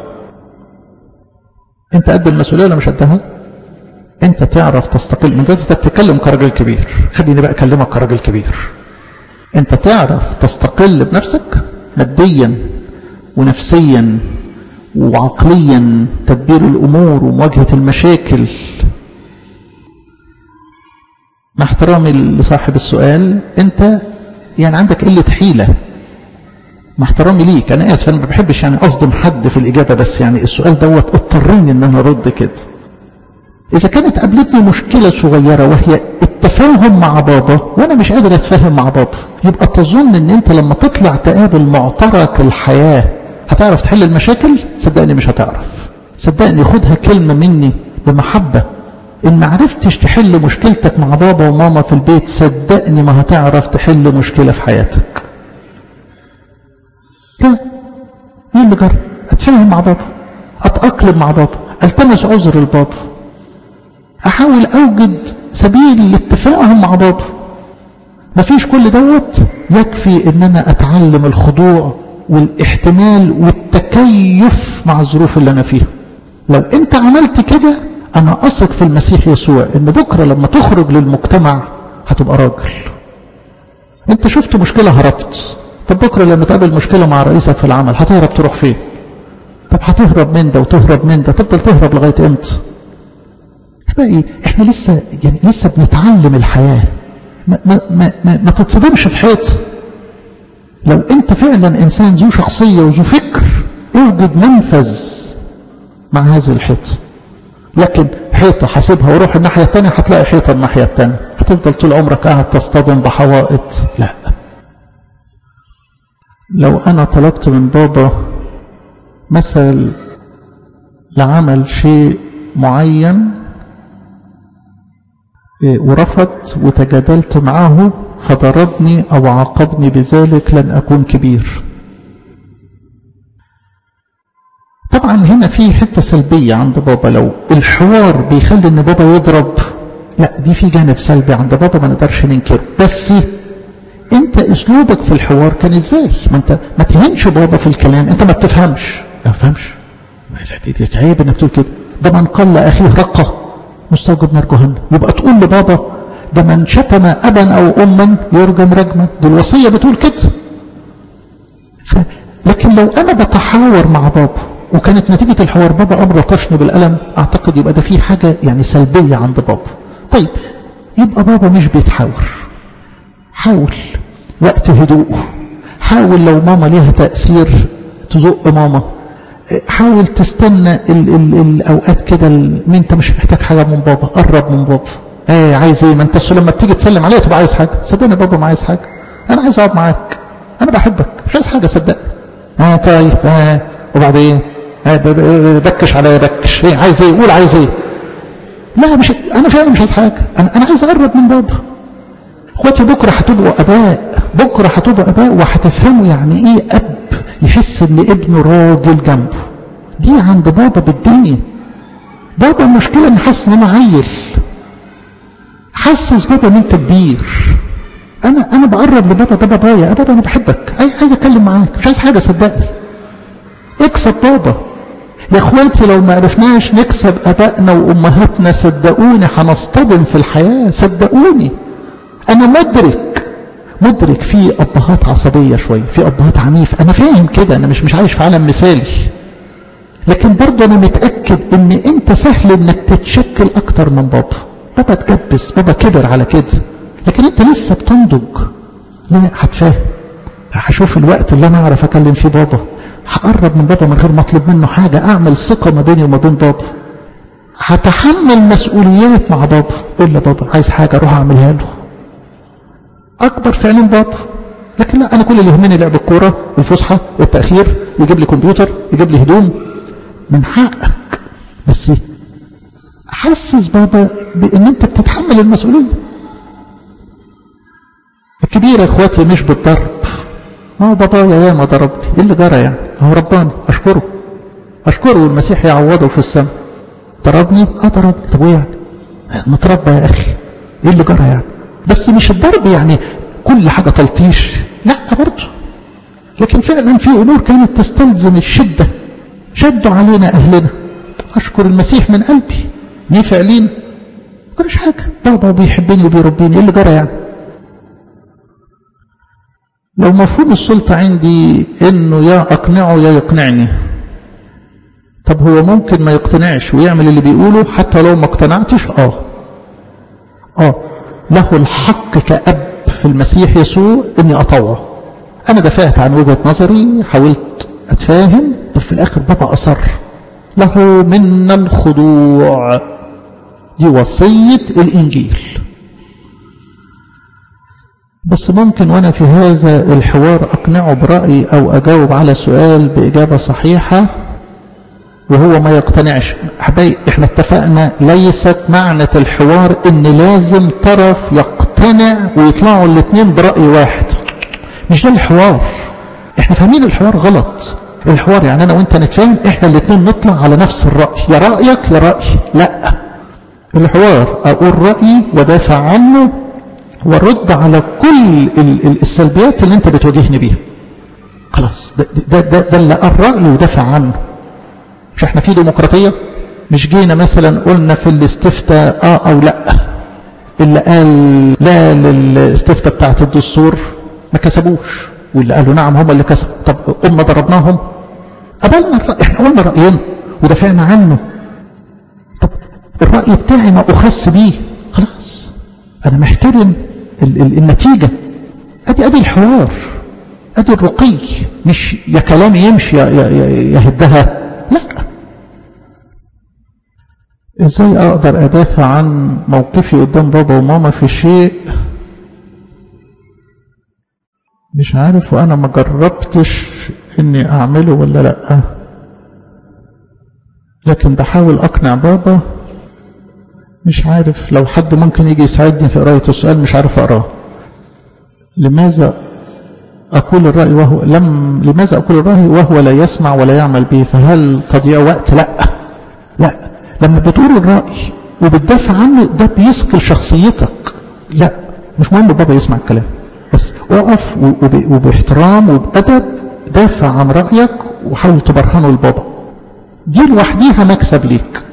أنت قد المسؤولية ولا مش قدها؟ أنت تعرف تستقل من دلوقتي أنت بتتكلم كراجل كبير خليني بقى أكلمك كراجل كبير أنت تعرف تستقل بنفسك ماديا ونفسيا وعقليا تدبير الأمور ومواجهة المشاكل مع احترامي لصاحب السؤال أنت يعني عندك قلة حيلة مع احترامي ليك أنا آسف أنا ما بحبش يعني أصدم حد في الإجابة بس يعني السؤال دوت اضطريني إن أنا أرد كده إذا كانت قابلتني مشكلة صغيرة وهي التفاهم مع بابا وأنا مش قادر أتفاهم مع بابا يبقى تظن إن أنت لما تطلع تقابل معترك الحياة هتعرف تحل المشاكل صدقني مش هتعرف صدقني خدها كلمة مني بمحبة إن ما عرفتش تحل مشكلتك مع بابا وماما في البيت صدقني ما هتعرف تحل مشكلة في حياتك لا مين اللي جرب أتفاهم مع بابا أتأقلم مع بابا ألتمس عذر البابا أحاول أوجد سبيل للتفاهم مع بابا مفيش كل دوت يكفي ان انا اتعلم الخضوع والاحتمال والتكيف مع الظروف اللي انا فيها لو انت عملت كده انا اثق في المسيح يسوع ان بكرة لما تخرج للمجتمع هتبقى راجل انت شفت مشكلة هربت طب بكرة لما تقابل مشكلة مع رئيسك في العمل هتهرب تروح فين طب هتهرب من ده وتهرب من ده تفضل تهرب لغاية امتى احنا احنا لسه يعني لسه بنتعلم الحياة ما, ما, ما, ما, ما تتصدمش في حيط لو انت فعلا انسان ذو شخصية وذو فكر اوجد منفذ مع هذه الحيطة لكن حيطة حاسبها وروح الناحية التانية هتلاقي حيطة الناحية التانية هتفضل طول عمرك قاعد تصطدم بحوائط لا لو انا طلبت من بابا مثل لعمل شيء معين ورفض وتجادلت معه فضربني أو عاقبني بذلك لن أكون كبير طبعا هنا في حتة سلبية عند بابا لو الحوار بيخلي ان بابا يضرب لا دي في جانب سلبي عند بابا ما نقدرش ننكره بس انت اسلوبك في الحوار كان ازاي ما انت ما تهنش بابا في الكلام انت ما بتفهمش ما بتفهمش دي عيب انك تقول كده ده من قل اخيه رقه مستوجب نار جهنم يبقى تقول لبابا ده من شتم ابا او اما يرجم رجما دي الوصيه بتقول كده ف... لكن لو انا بتحاور مع بابا وكانت نتيجه الحوار بابا امر لطشني بالقلم اعتقد يبقى ده في حاجه يعني سلبيه عند بابا طيب يبقى بابا مش بيتحاور حاول وقت هدوء حاول لو ماما ليها تاثير تزق ماما حاول تستنى ال ال الاوقات كده ما انت مش محتاج حاجه من بابا قرب من بابا ايه عايز ايه ما انت لما بتيجي تسلم عليا تبقى عايز حاجه صدقني بابا ما عايز حاجه انا عايز اقعد معاك انا بحبك مش عايز حاجه صدقني اه طيب اه وبعدين اه بكش عليا بكش ايه عايز ايه قول عايز ايه لا مش انا فعلا مش عايز حاجه انا انا عايز اقرب من بابا اخواتي بكره هتبقوا اباء بكره هتبقوا اباء وهتفهموا يعني ايه اب يحس ان ابنه راجل جنبه دي عند بابا بالدنيا بابا المشكله ان حاسس ان انا عيل حسس بابا ان انت كبير انا انا بقرب لبابا ده بابايا يا بابا انا بحبك عايز اتكلم معاك مش عايز حاجه صدقني اكسب بابا يا اخواتي لو ما عرفناش نكسب ابائنا وامهاتنا صدقوني هنصطدم في الحياه صدقوني انا مدرك مدرك في ابهات عصبيه شويه في ابهات عنيف انا فاهم كده انا مش مش عايش في عالم مثالي لكن برضه انا متاكد ان انت سهل انك تتشكل اكتر من بابا بابا اتجبس بابا كبر على كده لكن انت لسه بتنضج لا هتفهم هشوف الوقت اللي انا اعرف اكلم فيه بابا هقرب من بابا من غير ما اطلب منه حاجه اعمل ثقه ما بيني وما بين بابا هتحمل مسؤوليات مع بابا قول له بابا عايز حاجه اروح اعملها له اكبر فعلا بابا لكن لا انا كل اللي يهمني لعب الكوره الفسحه التاخير يجيب لي كمبيوتر يجيب لي هدوم من حقك بس حسس بابا بان انت بتتحمل المسؤوليه الكبير يا اخواتي مش بالضرب ما هو بابايا يا ما ضربني ايه اللي جرى يعني هو رباني اشكره اشكره والمسيح يعوضه في السماء ضربني اه ضربني طب وايه يعني متربى يا اخي ايه اللي جرى يعني بس مش الضرب يعني كل حاجه تلطيش لا برضه لكن فعلا في امور كانت تستلزم الشده شدوا علينا اهلنا اشكر المسيح من قلبي نفع لينا مش حاجه بابا بيحبني وبيربيني ايه اللي جرى يعني لو مفهوم السلطة عندي انه يا اقنعه يا يقنعني طب هو ممكن ما يقتنعش ويعمل اللي بيقوله حتى لو ما اقتنعتش اه اه له الحق كأب في المسيح يسوع اني اطوعه انا دفعت عن وجهة نظري حاولت اتفاهم بس في الاخر بابا اصر له منا الخضوع دي وصية الانجيل بس ممكن وانا في هذا الحوار اقنعه برأيي او اجاوب على سؤال باجابة صحيحة وهو ما يقتنعش حبايبي احنا اتفقنا ليست معنى الحوار ان لازم طرف يقتنع ويطلعوا الاثنين برأي واحد مش ده الحوار احنا فاهمين الحوار غلط الحوار يعني انا وانت نتفاهم احنا الاثنين نطلع على نفس الرأي يا رأيك يا رأيي لا الحوار اقول رأيي ودافع عنه وارد على كل السلبيات اللي انت بتواجهني بيها خلاص ده, ده, ده, ده اللي قال رأي ودافع عنه مش احنا في ديمقراطية مش جينا مثلا قلنا في الاستفتاء اه او لا اللي قال لا للاستفتاء بتاعت الدستور ما كسبوش واللي قالوا نعم هم اللي كسبوا طب قمنا ضربناهم قبلنا الرأي احنا قلنا رأينا ودافعنا عنه طب الرأي بتاعي ما أخس بيه خلاص أنا محترم ال ال النتيجة أدي أدي الحوار أدي الرقي مش يا كلامي يمشي يا, يا, يا, يا هدها لا ازاي اقدر ادافع عن موقفي قدام بابا وماما في شيء مش عارف وانا ما جربتش اني اعمله ولا لا لكن بحاول اقنع بابا مش عارف لو حد ممكن يجي يساعدني في قرايه السؤال مش عارف اقراه لماذا أقول الرأي وهو لم لماذا أقول الرأي وهو لا يسمع ولا يعمل به فهل تضيع وقت لا لا لما بتقول الرأي وبتدافع عنه ده بيثقل شخصيتك لا مش مهم بابا يسمع الكلام بس اقف وباحترام وبأدب دافع عن رأيك وحاول تبرهنه لبابا دي لوحديها مكسب ليك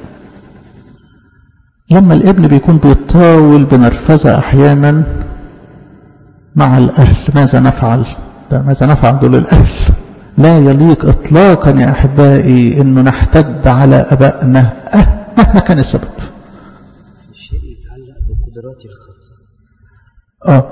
لما الابن بيكون بيتطاول بنرفزة أحيانا مع الأهل ماذا نفعل ده ماذا نفعل دول الأهل لا يليق إطلاقا يا أحبائي أنه نحتد على أبائنا أه مهما كان السبب الشيء يتعلق بقدراتي الخاصة آه.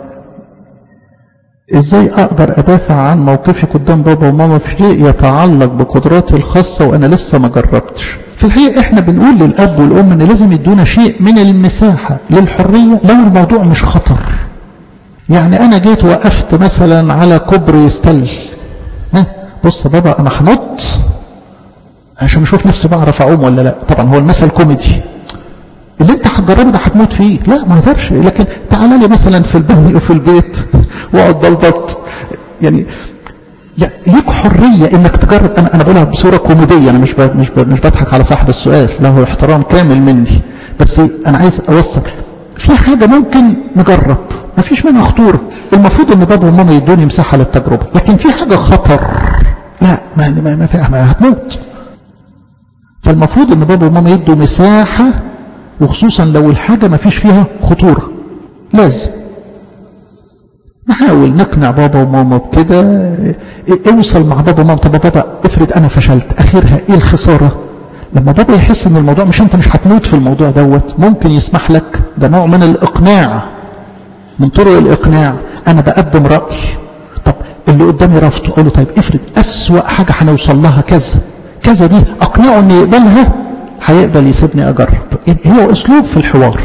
ازاي اقدر ادافع عن موقفي قدام بابا وماما في شيء يتعلق بقدراتي الخاصة وانا لسه ما جربتش في الحقيقة احنا بنقول للاب والام ان لازم يدونا شيء من المساحة للحرية لو الموضوع مش خطر يعني انا جيت وقفت مثلا على كوبري يستل ها بص يا بابا انا هنط عشان اشوف نفسي بعرف اعوم ولا لا طبعا هو المثل كوميدي اللي انت هتجربه ده هتموت فيه لا ما يقدرش لكن تعالى لي مثلا في البني وفي البيت واقعد بلبط يعني يعني ليك حريه انك تجرب انا انا بقولها بصوره كوميديه انا مش ب... مش ب... مش بضحك على صاحب السؤال له احترام كامل مني بس انا عايز اوصل في حاجه ممكن نجرب ما فيش منها خطوره المفروض ان بابا وماما يدوني مساحه للتجربه لكن في حاجه خطر لا ما ما, ما, في... ما هتموت فالمفروض ان بابا وماما يدوا مساحه وخصوصا لو الحاجة ما فيش فيها خطورة لازم نحاول نقنع بابا وماما بكده اوصل مع بابا وماما طب بابا افرض انا فشلت اخرها ايه الخسارة لما بابا يحس ان الموضوع مش انت مش هتموت في الموضوع دوت ممكن يسمح لك ده نوع من الاقناع من طرق الاقناع انا بقدم رأي طب اللي قدامي رفضه اقول له طيب افرض اسوأ حاجة هنوصل لها كذا كذا دي اقنعه ان يقبلها هيقبل يسيبني أجرب هو أسلوب في الحوار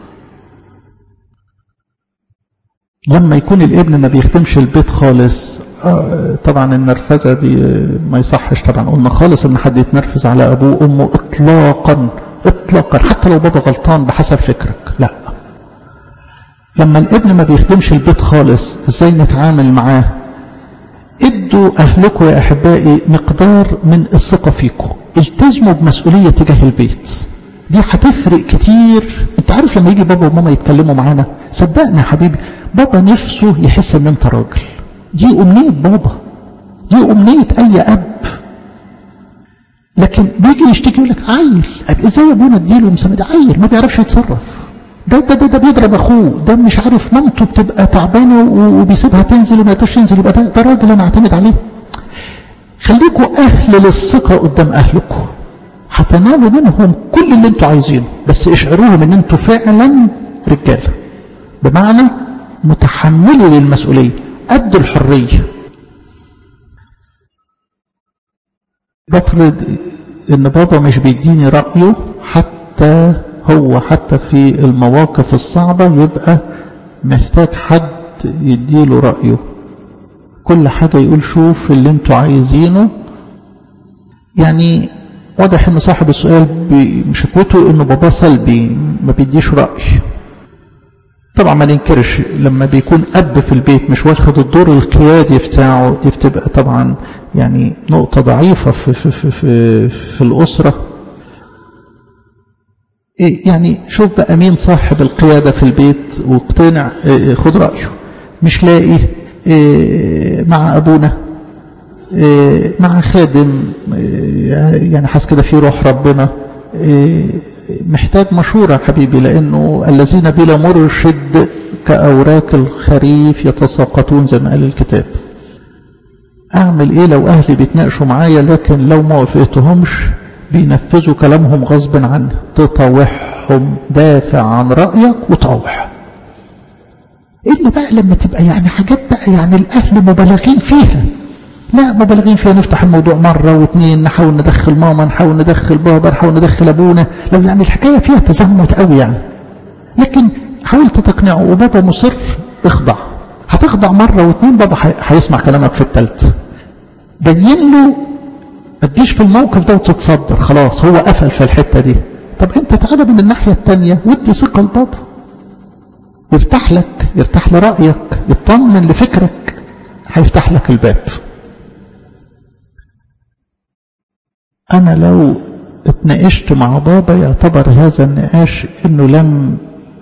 لما يكون الابن ما بيخدمش البيت خالص آه طبعا النرفزة دي ما يصحش طبعا قلنا خالص ان حد يتنرفز على ابوه وامه اطلاقا اطلاقا حتى لو بابا غلطان بحسب فكرك لا لما الابن ما بيخدمش البيت خالص ازاي نتعامل معاه ادوا اهلكم يا احبائي مقدار من الثقة فيكم التزموا بمسؤولية تجاه البيت دي هتفرق كتير انت عارف لما يجي بابا وماما يتكلموا معانا صدقني يا حبيبي بابا نفسه يحس ان انت راجل دي امنية بابا دي امنية اي اب لكن بيجي يشتكي يقول لك عيل ازاي ابونا اديله مسمى ده عيل ما بيعرفش يتصرف ده ده ده, ده بيضرب اخوه ده مش عارف مامته بتبقى تعبانه وبيسيبها تنزل وما يقدرش ينزل يبقى ده, ده راجل انا اعتمد عليه خليكوا اهل للثقه قدام اهلكم هتنالوا منهم كل اللي انتوا عايزينه بس اشعروهم ان انتوا فعلا رجاله بمعنى متحملي للمسؤوليه قد الحريه بفرض ان بابا مش بيديني رايه حتى هو حتى في المواقف الصعبة يبقى محتاج حد يديله رأيه كل حاجة يقول شوف اللي انتوا عايزينه يعني واضح ان صاحب السؤال بشكوته انه بابا سلبي ما بيديش رأي طبعا ما ننكرش لما بيكون اب في البيت مش واخد الدور القيادي بتاعه دي بتبقى طبعا يعني نقطة ضعيفة في, في, في, في, في الأسرة يعني شوف بقى مين صاحب القيادة في البيت واقتنع خد رأيه مش لاقي مع أبونا مع خادم يعني حاس كده في روح ربنا محتاج مشورة حبيبي لأنه الذين بلا مرشد كأوراق الخريف يتساقطون زي ما قال الكتاب أعمل إيه لو أهلي بيتناقشوا معايا لكن لو ما وافقتهمش بينفذوا كلامهم غصب عنه تطاوعهم دافع عن رأيك وطاوع إلا بقى لما تبقى يعني حاجات بقى يعني الأهل مبالغين فيها لا مبالغين فيها نفتح الموضوع مرة واثنين نحاول ندخل ماما نحاول ندخل بابا نحاول ندخل أبونا لو يعني الحكاية فيها تزمت قوي يعني لكن حاولت تقنعه وبابا مصر اخضع هتخضع مرة واثنين بابا هيسمع كلامك في الثالث بين له ما تجيش في الموقف ده وتتصدر خلاص هو قفل في الحتة دي طب انت تعالى من الناحية التانية ودي ثقة لبابا يرتاح لك يرتاح لرأيك يطمن لفكرك هيفتح لك الباب أنا لو اتناقشت مع بابا يعتبر هذا النقاش إنه لم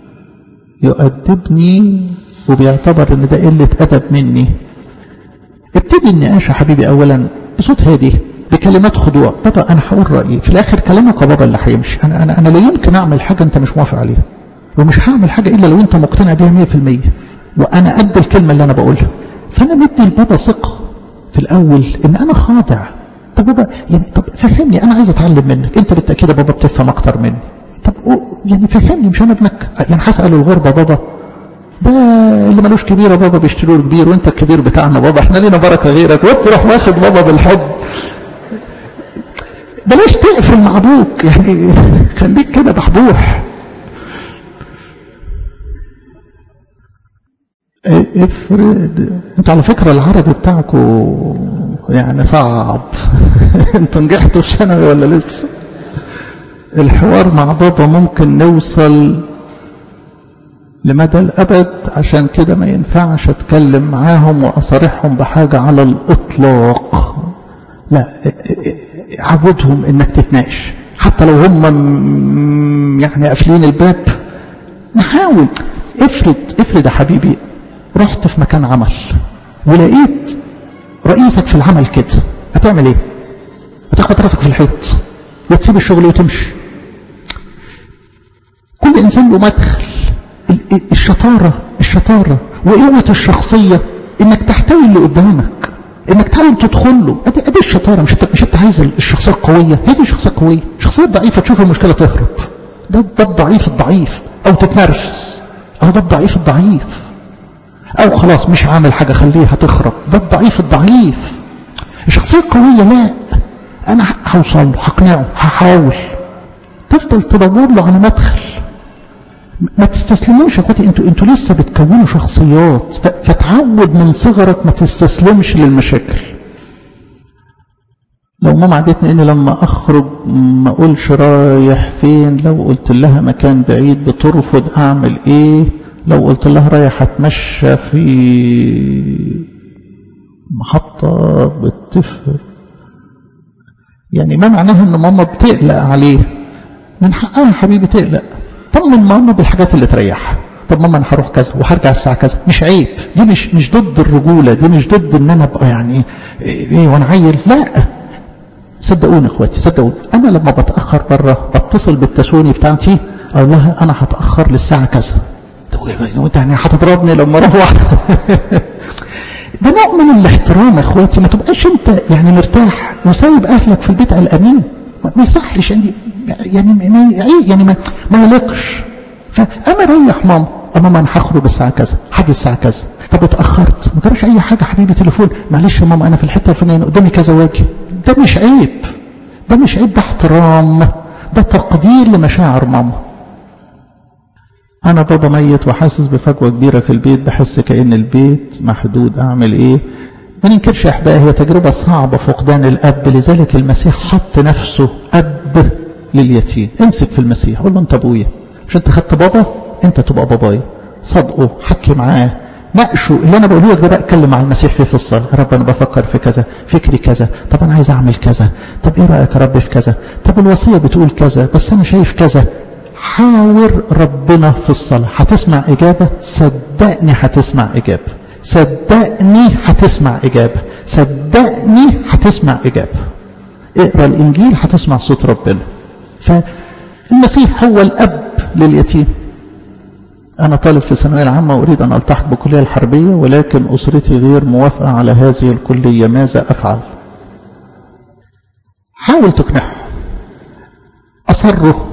يؤدبني وبيعتبر إن ده قلة أدب مني ابتدي النقاش يا حبيبي أولا بصوت هادي بكلمات خضوع بابا أنا هقول رأيي في الآخر كلامك يا بابا اللي هيمشي أنا, أنا, أنا لا يمكن أعمل حاجة أنت مش موافق عليها ومش هعمل حاجة إلا لو أنت مقتنع بيها 100% وأنا قد الكلمة اللي أنا بقولها فأنا مدي لبابا ثقة في الأول إن أنا خاضع طب بابا يعني طب فهمني أنا عايز أتعلم منك أنت بالتأكيد بابا بتفهم أكتر مني طب يعني فهمني مش أنا ابنك يعني هسأل الغربة بابا ده اللي ملوش كبير بابا بيشتروا له كبير وانت الكبير بتاعنا بابا احنا لينا بركه غيرك وتروح واخد بابا بالحضن بلاش تقفل مع ابوك يعني خليك كده بحبوح افرض انتوا على فكره العربي بتاعكم يعني صعب انتوا نجحتوا في ثانوي ولا لسه الحوار مع بابا ممكن نوصل لمدى الأبد عشان كده ما ينفعش أتكلم معاهم وأصارحهم بحاجة على الإطلاق لا عودهم إنك تتناقش حتى لو هم يعني قافلين الباب نحاول افرض افرض يا حبيبي رحت في مكان عمل ولقيت رئيسك في العمل كده هتعمل ايه هتخبط راسك في الحيط وتسيب الشغل وتمشي كل انسان له مدخل الشطارة الشطارة وقوة الشخصية انك تحتوي اللي قدامك انك تحاول تدخل له ادي ادي الشطارة مش انت مش انت عايز الشخصية القوية هي دي الشخصية القوية الشخصية الضعيفة تشوف المشكلة تهرب ده ده الضعيف الضعيف او تتنرفز او ده الضعيف الضعيف او خلاص مش عامل حاجة خليها تخرب ده الضعيف الضعيف الشخصية القوية لا انا هوصل له هقنعه هحاول تفضل تدور له على مدخل ما تستسلموش يا اخواتي انتوا انتوا لسه بتكونوا شخصيات فتعود من صغرك ما تستسلمش للمشاكل لو ماما عدتني اني لما اخرج ما اقولش رايح فين لو قلت لها مكان بعيد بترفض اعمل ايه لو قلت لها رايح اتمشى في محطة بتفر يعني ما معناه ان ماما بتقلق عليه من حقها يا حبيبي تقلق طمن ماما بالحاجات اللي تريحها طب ماما انا هروح كذا وهرجع الساعه كذا مش عيب دي مش مش ضد الرجوله دي مش ضد ان انا ابقى يعني ايه وانا عيل لا صدقوني اخواتي صدقوني انا لما بتاخر بره بتصل بالتسوني بتاعتي اقول لها انا هتاخر للساعه كذا وانت يعني هتضربني لما اروح ده نوع من الاحترام يا اخواتي ما تبقاش انت يعني مرتاح وسايب اهلك في البيت قلقانين ما يصحش يعني يعني ما يعني ما, ما يليقش فانا ريح ماما ماما انا هخرج الساعه كذا هاجي الساعه كذا طب اتاخرت ما جراش اي حاجه حبيبي تليفون معلش يا ماما انا في الحته الفلانيه قدامي كذا واجي ده مش عيب ده مش عيب ده احترام ده تقدير لمشاعر ماما انا بابا ميت وحاسس بفجوه كبيره في البيت بحس كان البيت محدود اعمل ايه ما ننكرش يا احبائي هي تجربه صعبه فقدان الاب لذلك المسيح حط نفسه اب لليتيم امسك في المسيح قول له انت ابويا مش انت خدت بابا انت تبقى بابايا صدقه حكي معاه ناقشه اللي انا بقوله لك ده بقى اتكلم مع المسيح فيه في الصلاه يا رب انا بفكر في كذا فكري كذا طب انا عايز اعمل كذا طب ايه رايك يا رب في كذا طب الوصيه بتقول كذا بس انا شايف كذا حاور ربنا في الصلاه هتسمع اجابه صدقني هتسمع اجابه صدقني هتسمع اجابه صدقني هتسمع اجابه اقرا الانجيل هتسمع صوت ربنا فالمسيح هو الاب لليتيم أنا طالب في الثانوية العامة وأريد أن ألتحق بالكلية الحربية ولكن أسرتي غير موافقة على هذه الكلية ماذا أفعل حاول تقنعه أصره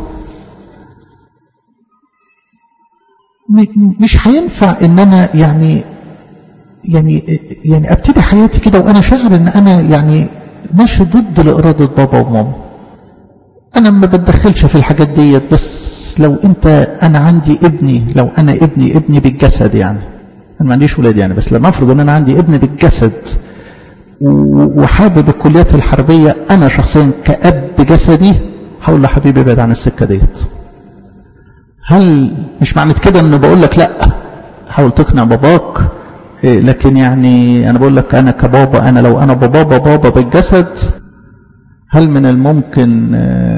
مش هينفع ان انا يعني يعني يعني ابتدي حياتي كده وانا شاعر ان انا يعني ماشي ضد لاراده بابا وماما انا ما بتدخلش في الحاجات ديت بس لو انت انا عندي ابني لو انا ابني ابني بالجسد يعني انا ما عنديش ولاد يعني بس لما افرض ان انا عندي ابن بالجسد وحابب الكليات الحربيه انا شخصيا كاب جسدي هقول له حبيبي ابعد عن السكه ديت هل مش معنى كده ان بقول لك لا حاول تقنع باباك لكن يعني انا بقول لك انا كبابا انا لو انا بابا بابا بالجسد هل من الممكن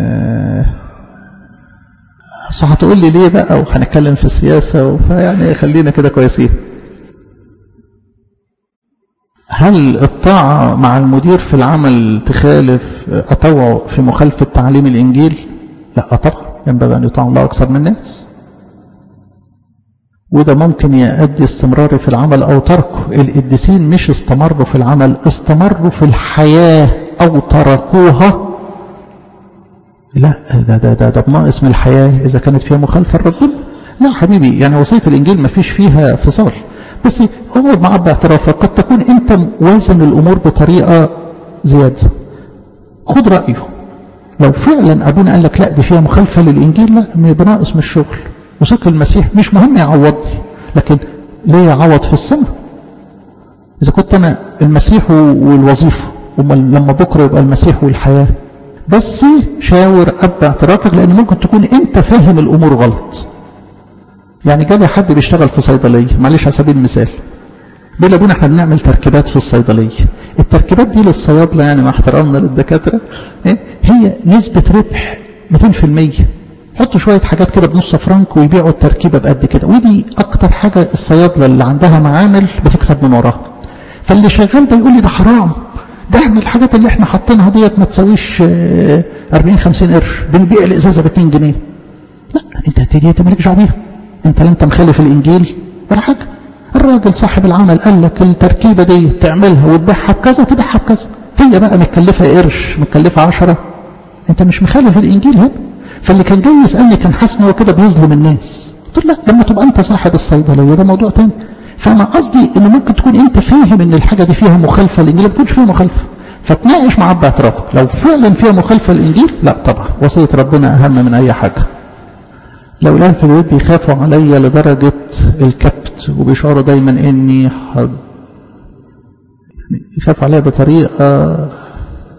صح هتقول لي ليه بقى وهنتكلم في السياسة فيعني خلينا كده كويسين هل الطاعة مع المدير في العمل تخالف أطوع في مخالفة تعليم الإنجيل لا طبعا ينبغي أن يطاع الله أكثر من الناس وده ممكن يؤدي استمراري في العمل أو تركه القديسين مش استمروا في العمل استمروا في الحياة أو تركوها لا ده ده ده, ده بناقص من الحياة إذا كانت فيها مخالفة لربنا لا حبيبي يعني وصية الإنجيل ما فيش فيها فصال بس اقعد مع أب اعترافك قد تكون أنت وازن الأمور بطريقة زيادة خد رأيه لو فعلا أبونا قال لك لا دي فيها مخالفة للإنجيل لا بناقص من الشغل وثق المسيح مش مهم يعوضني لكن ليه يعوض في السماء إذا كنت أنا المسيح والوظيفة لما بكرة يبقى المسيح والحياة بس شاور أب اعترافك لأن ممكن تكون أنت فاهم الأمور غلط يعني جالي حد بيشتغل في صيدلية معلش على سبيل المثال بيقول ابونا احنا بنعمل تركيبات في الصيدلية التركيبات دي للصيادلة يعني مع احترامنا للدكاترة هي نسبة ربح 200% حطوا شوية حاجات كده بنص فرنك ويبيعوا التركيبة بقد كده ودي أكتر حاجة الصيادلة اللي عندها معامل بتكسب من وراها فاللي شغال ده يقول لي ده حرام ده احنا الحاجات اللي احنا حاطينها ديت ما تساويش 40 50 قرش بنبيع الازازه ب 2 جنيه لا انت دي انت مالكش دعوه بيها انت لا انت مخالف الانجيل ولا حاجه الراجل صاحب العمل قال لك التركيبه دي تعملها وتبيعها بكذا تبيعها بكذا هي بقى متكلفه قرش متكلفه 10 انت مش مخالف الانجيل هنا فاللي كان جاي يسالني كان حاسس ان هو كده بيظلم الناس قلت له لا لما تبقى انت صاحب الصيدليه ده موضوع تاني فانا قصدي ان ممكن تكون انت فاهم ان الحاجه دي فيها مخالفه للانجيل ما تكونش فيها مخالفه فتناقش مع اب اعترافك لو فعلا فيها مخالفه للانجيل لا طبعا وصيه ربنا اهم من اي حاجه لو الان في البيت بيخافوا عليا لدرجه الكبت وبيشعروا دايما اني حد يعني يخافوا عليا بطريقه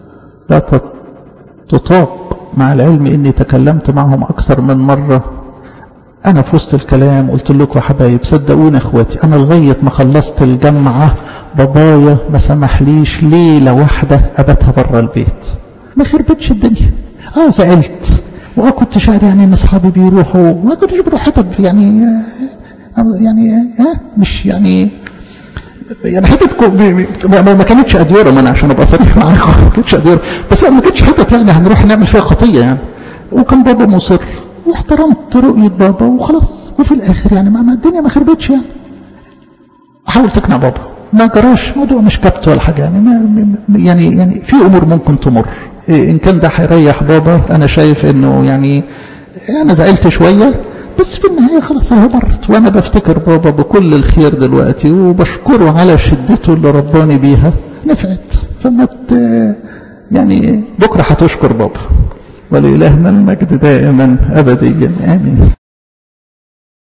لا تطاق مع العلم اني تكلمت معهم اكثر من مرة انا في وسط الكلام قلت لكم يا حبايب صدقوني اخواتي انا لغاية ما خلصت الجامعة بابايا ما سمحليش ليلة واحدة اباتها بره البيت ما خربتش الدنيا اه زعلت واه كنت شاعر يعني ان اصحابي بيروحوا ما كنتش بروح حتت يعني يعني ها مش يعني يعني حتت ما كانتش اديوره ما انا عشان ابقى صريح معاكم ما كانتش اديوره بس ما كانتش حتت يعني هنروح نعمل فيها خطيه يعني وكان بابا مصر واحترمت رؤيه بابا وخلاص وفي الاخر يعني ما الدنيا ما خربتش يعني حاول تقنع بابا ما جراش موضوع مش كبت ولا حاجه يعني ما يعني يعني في امور ممكن تمر ان كان ده هيريح بابا انا شايف انه يعني انا زعلت شويه بس في النهاية خلاص اهو مرت وانا بفتكر بابا بكل الخير دلوقتي وبشكره على شدته اللي رباني بيها نفعت فما يعني بكرة هتشكر بابا ولإلهنا المجد دائما أبديا آمين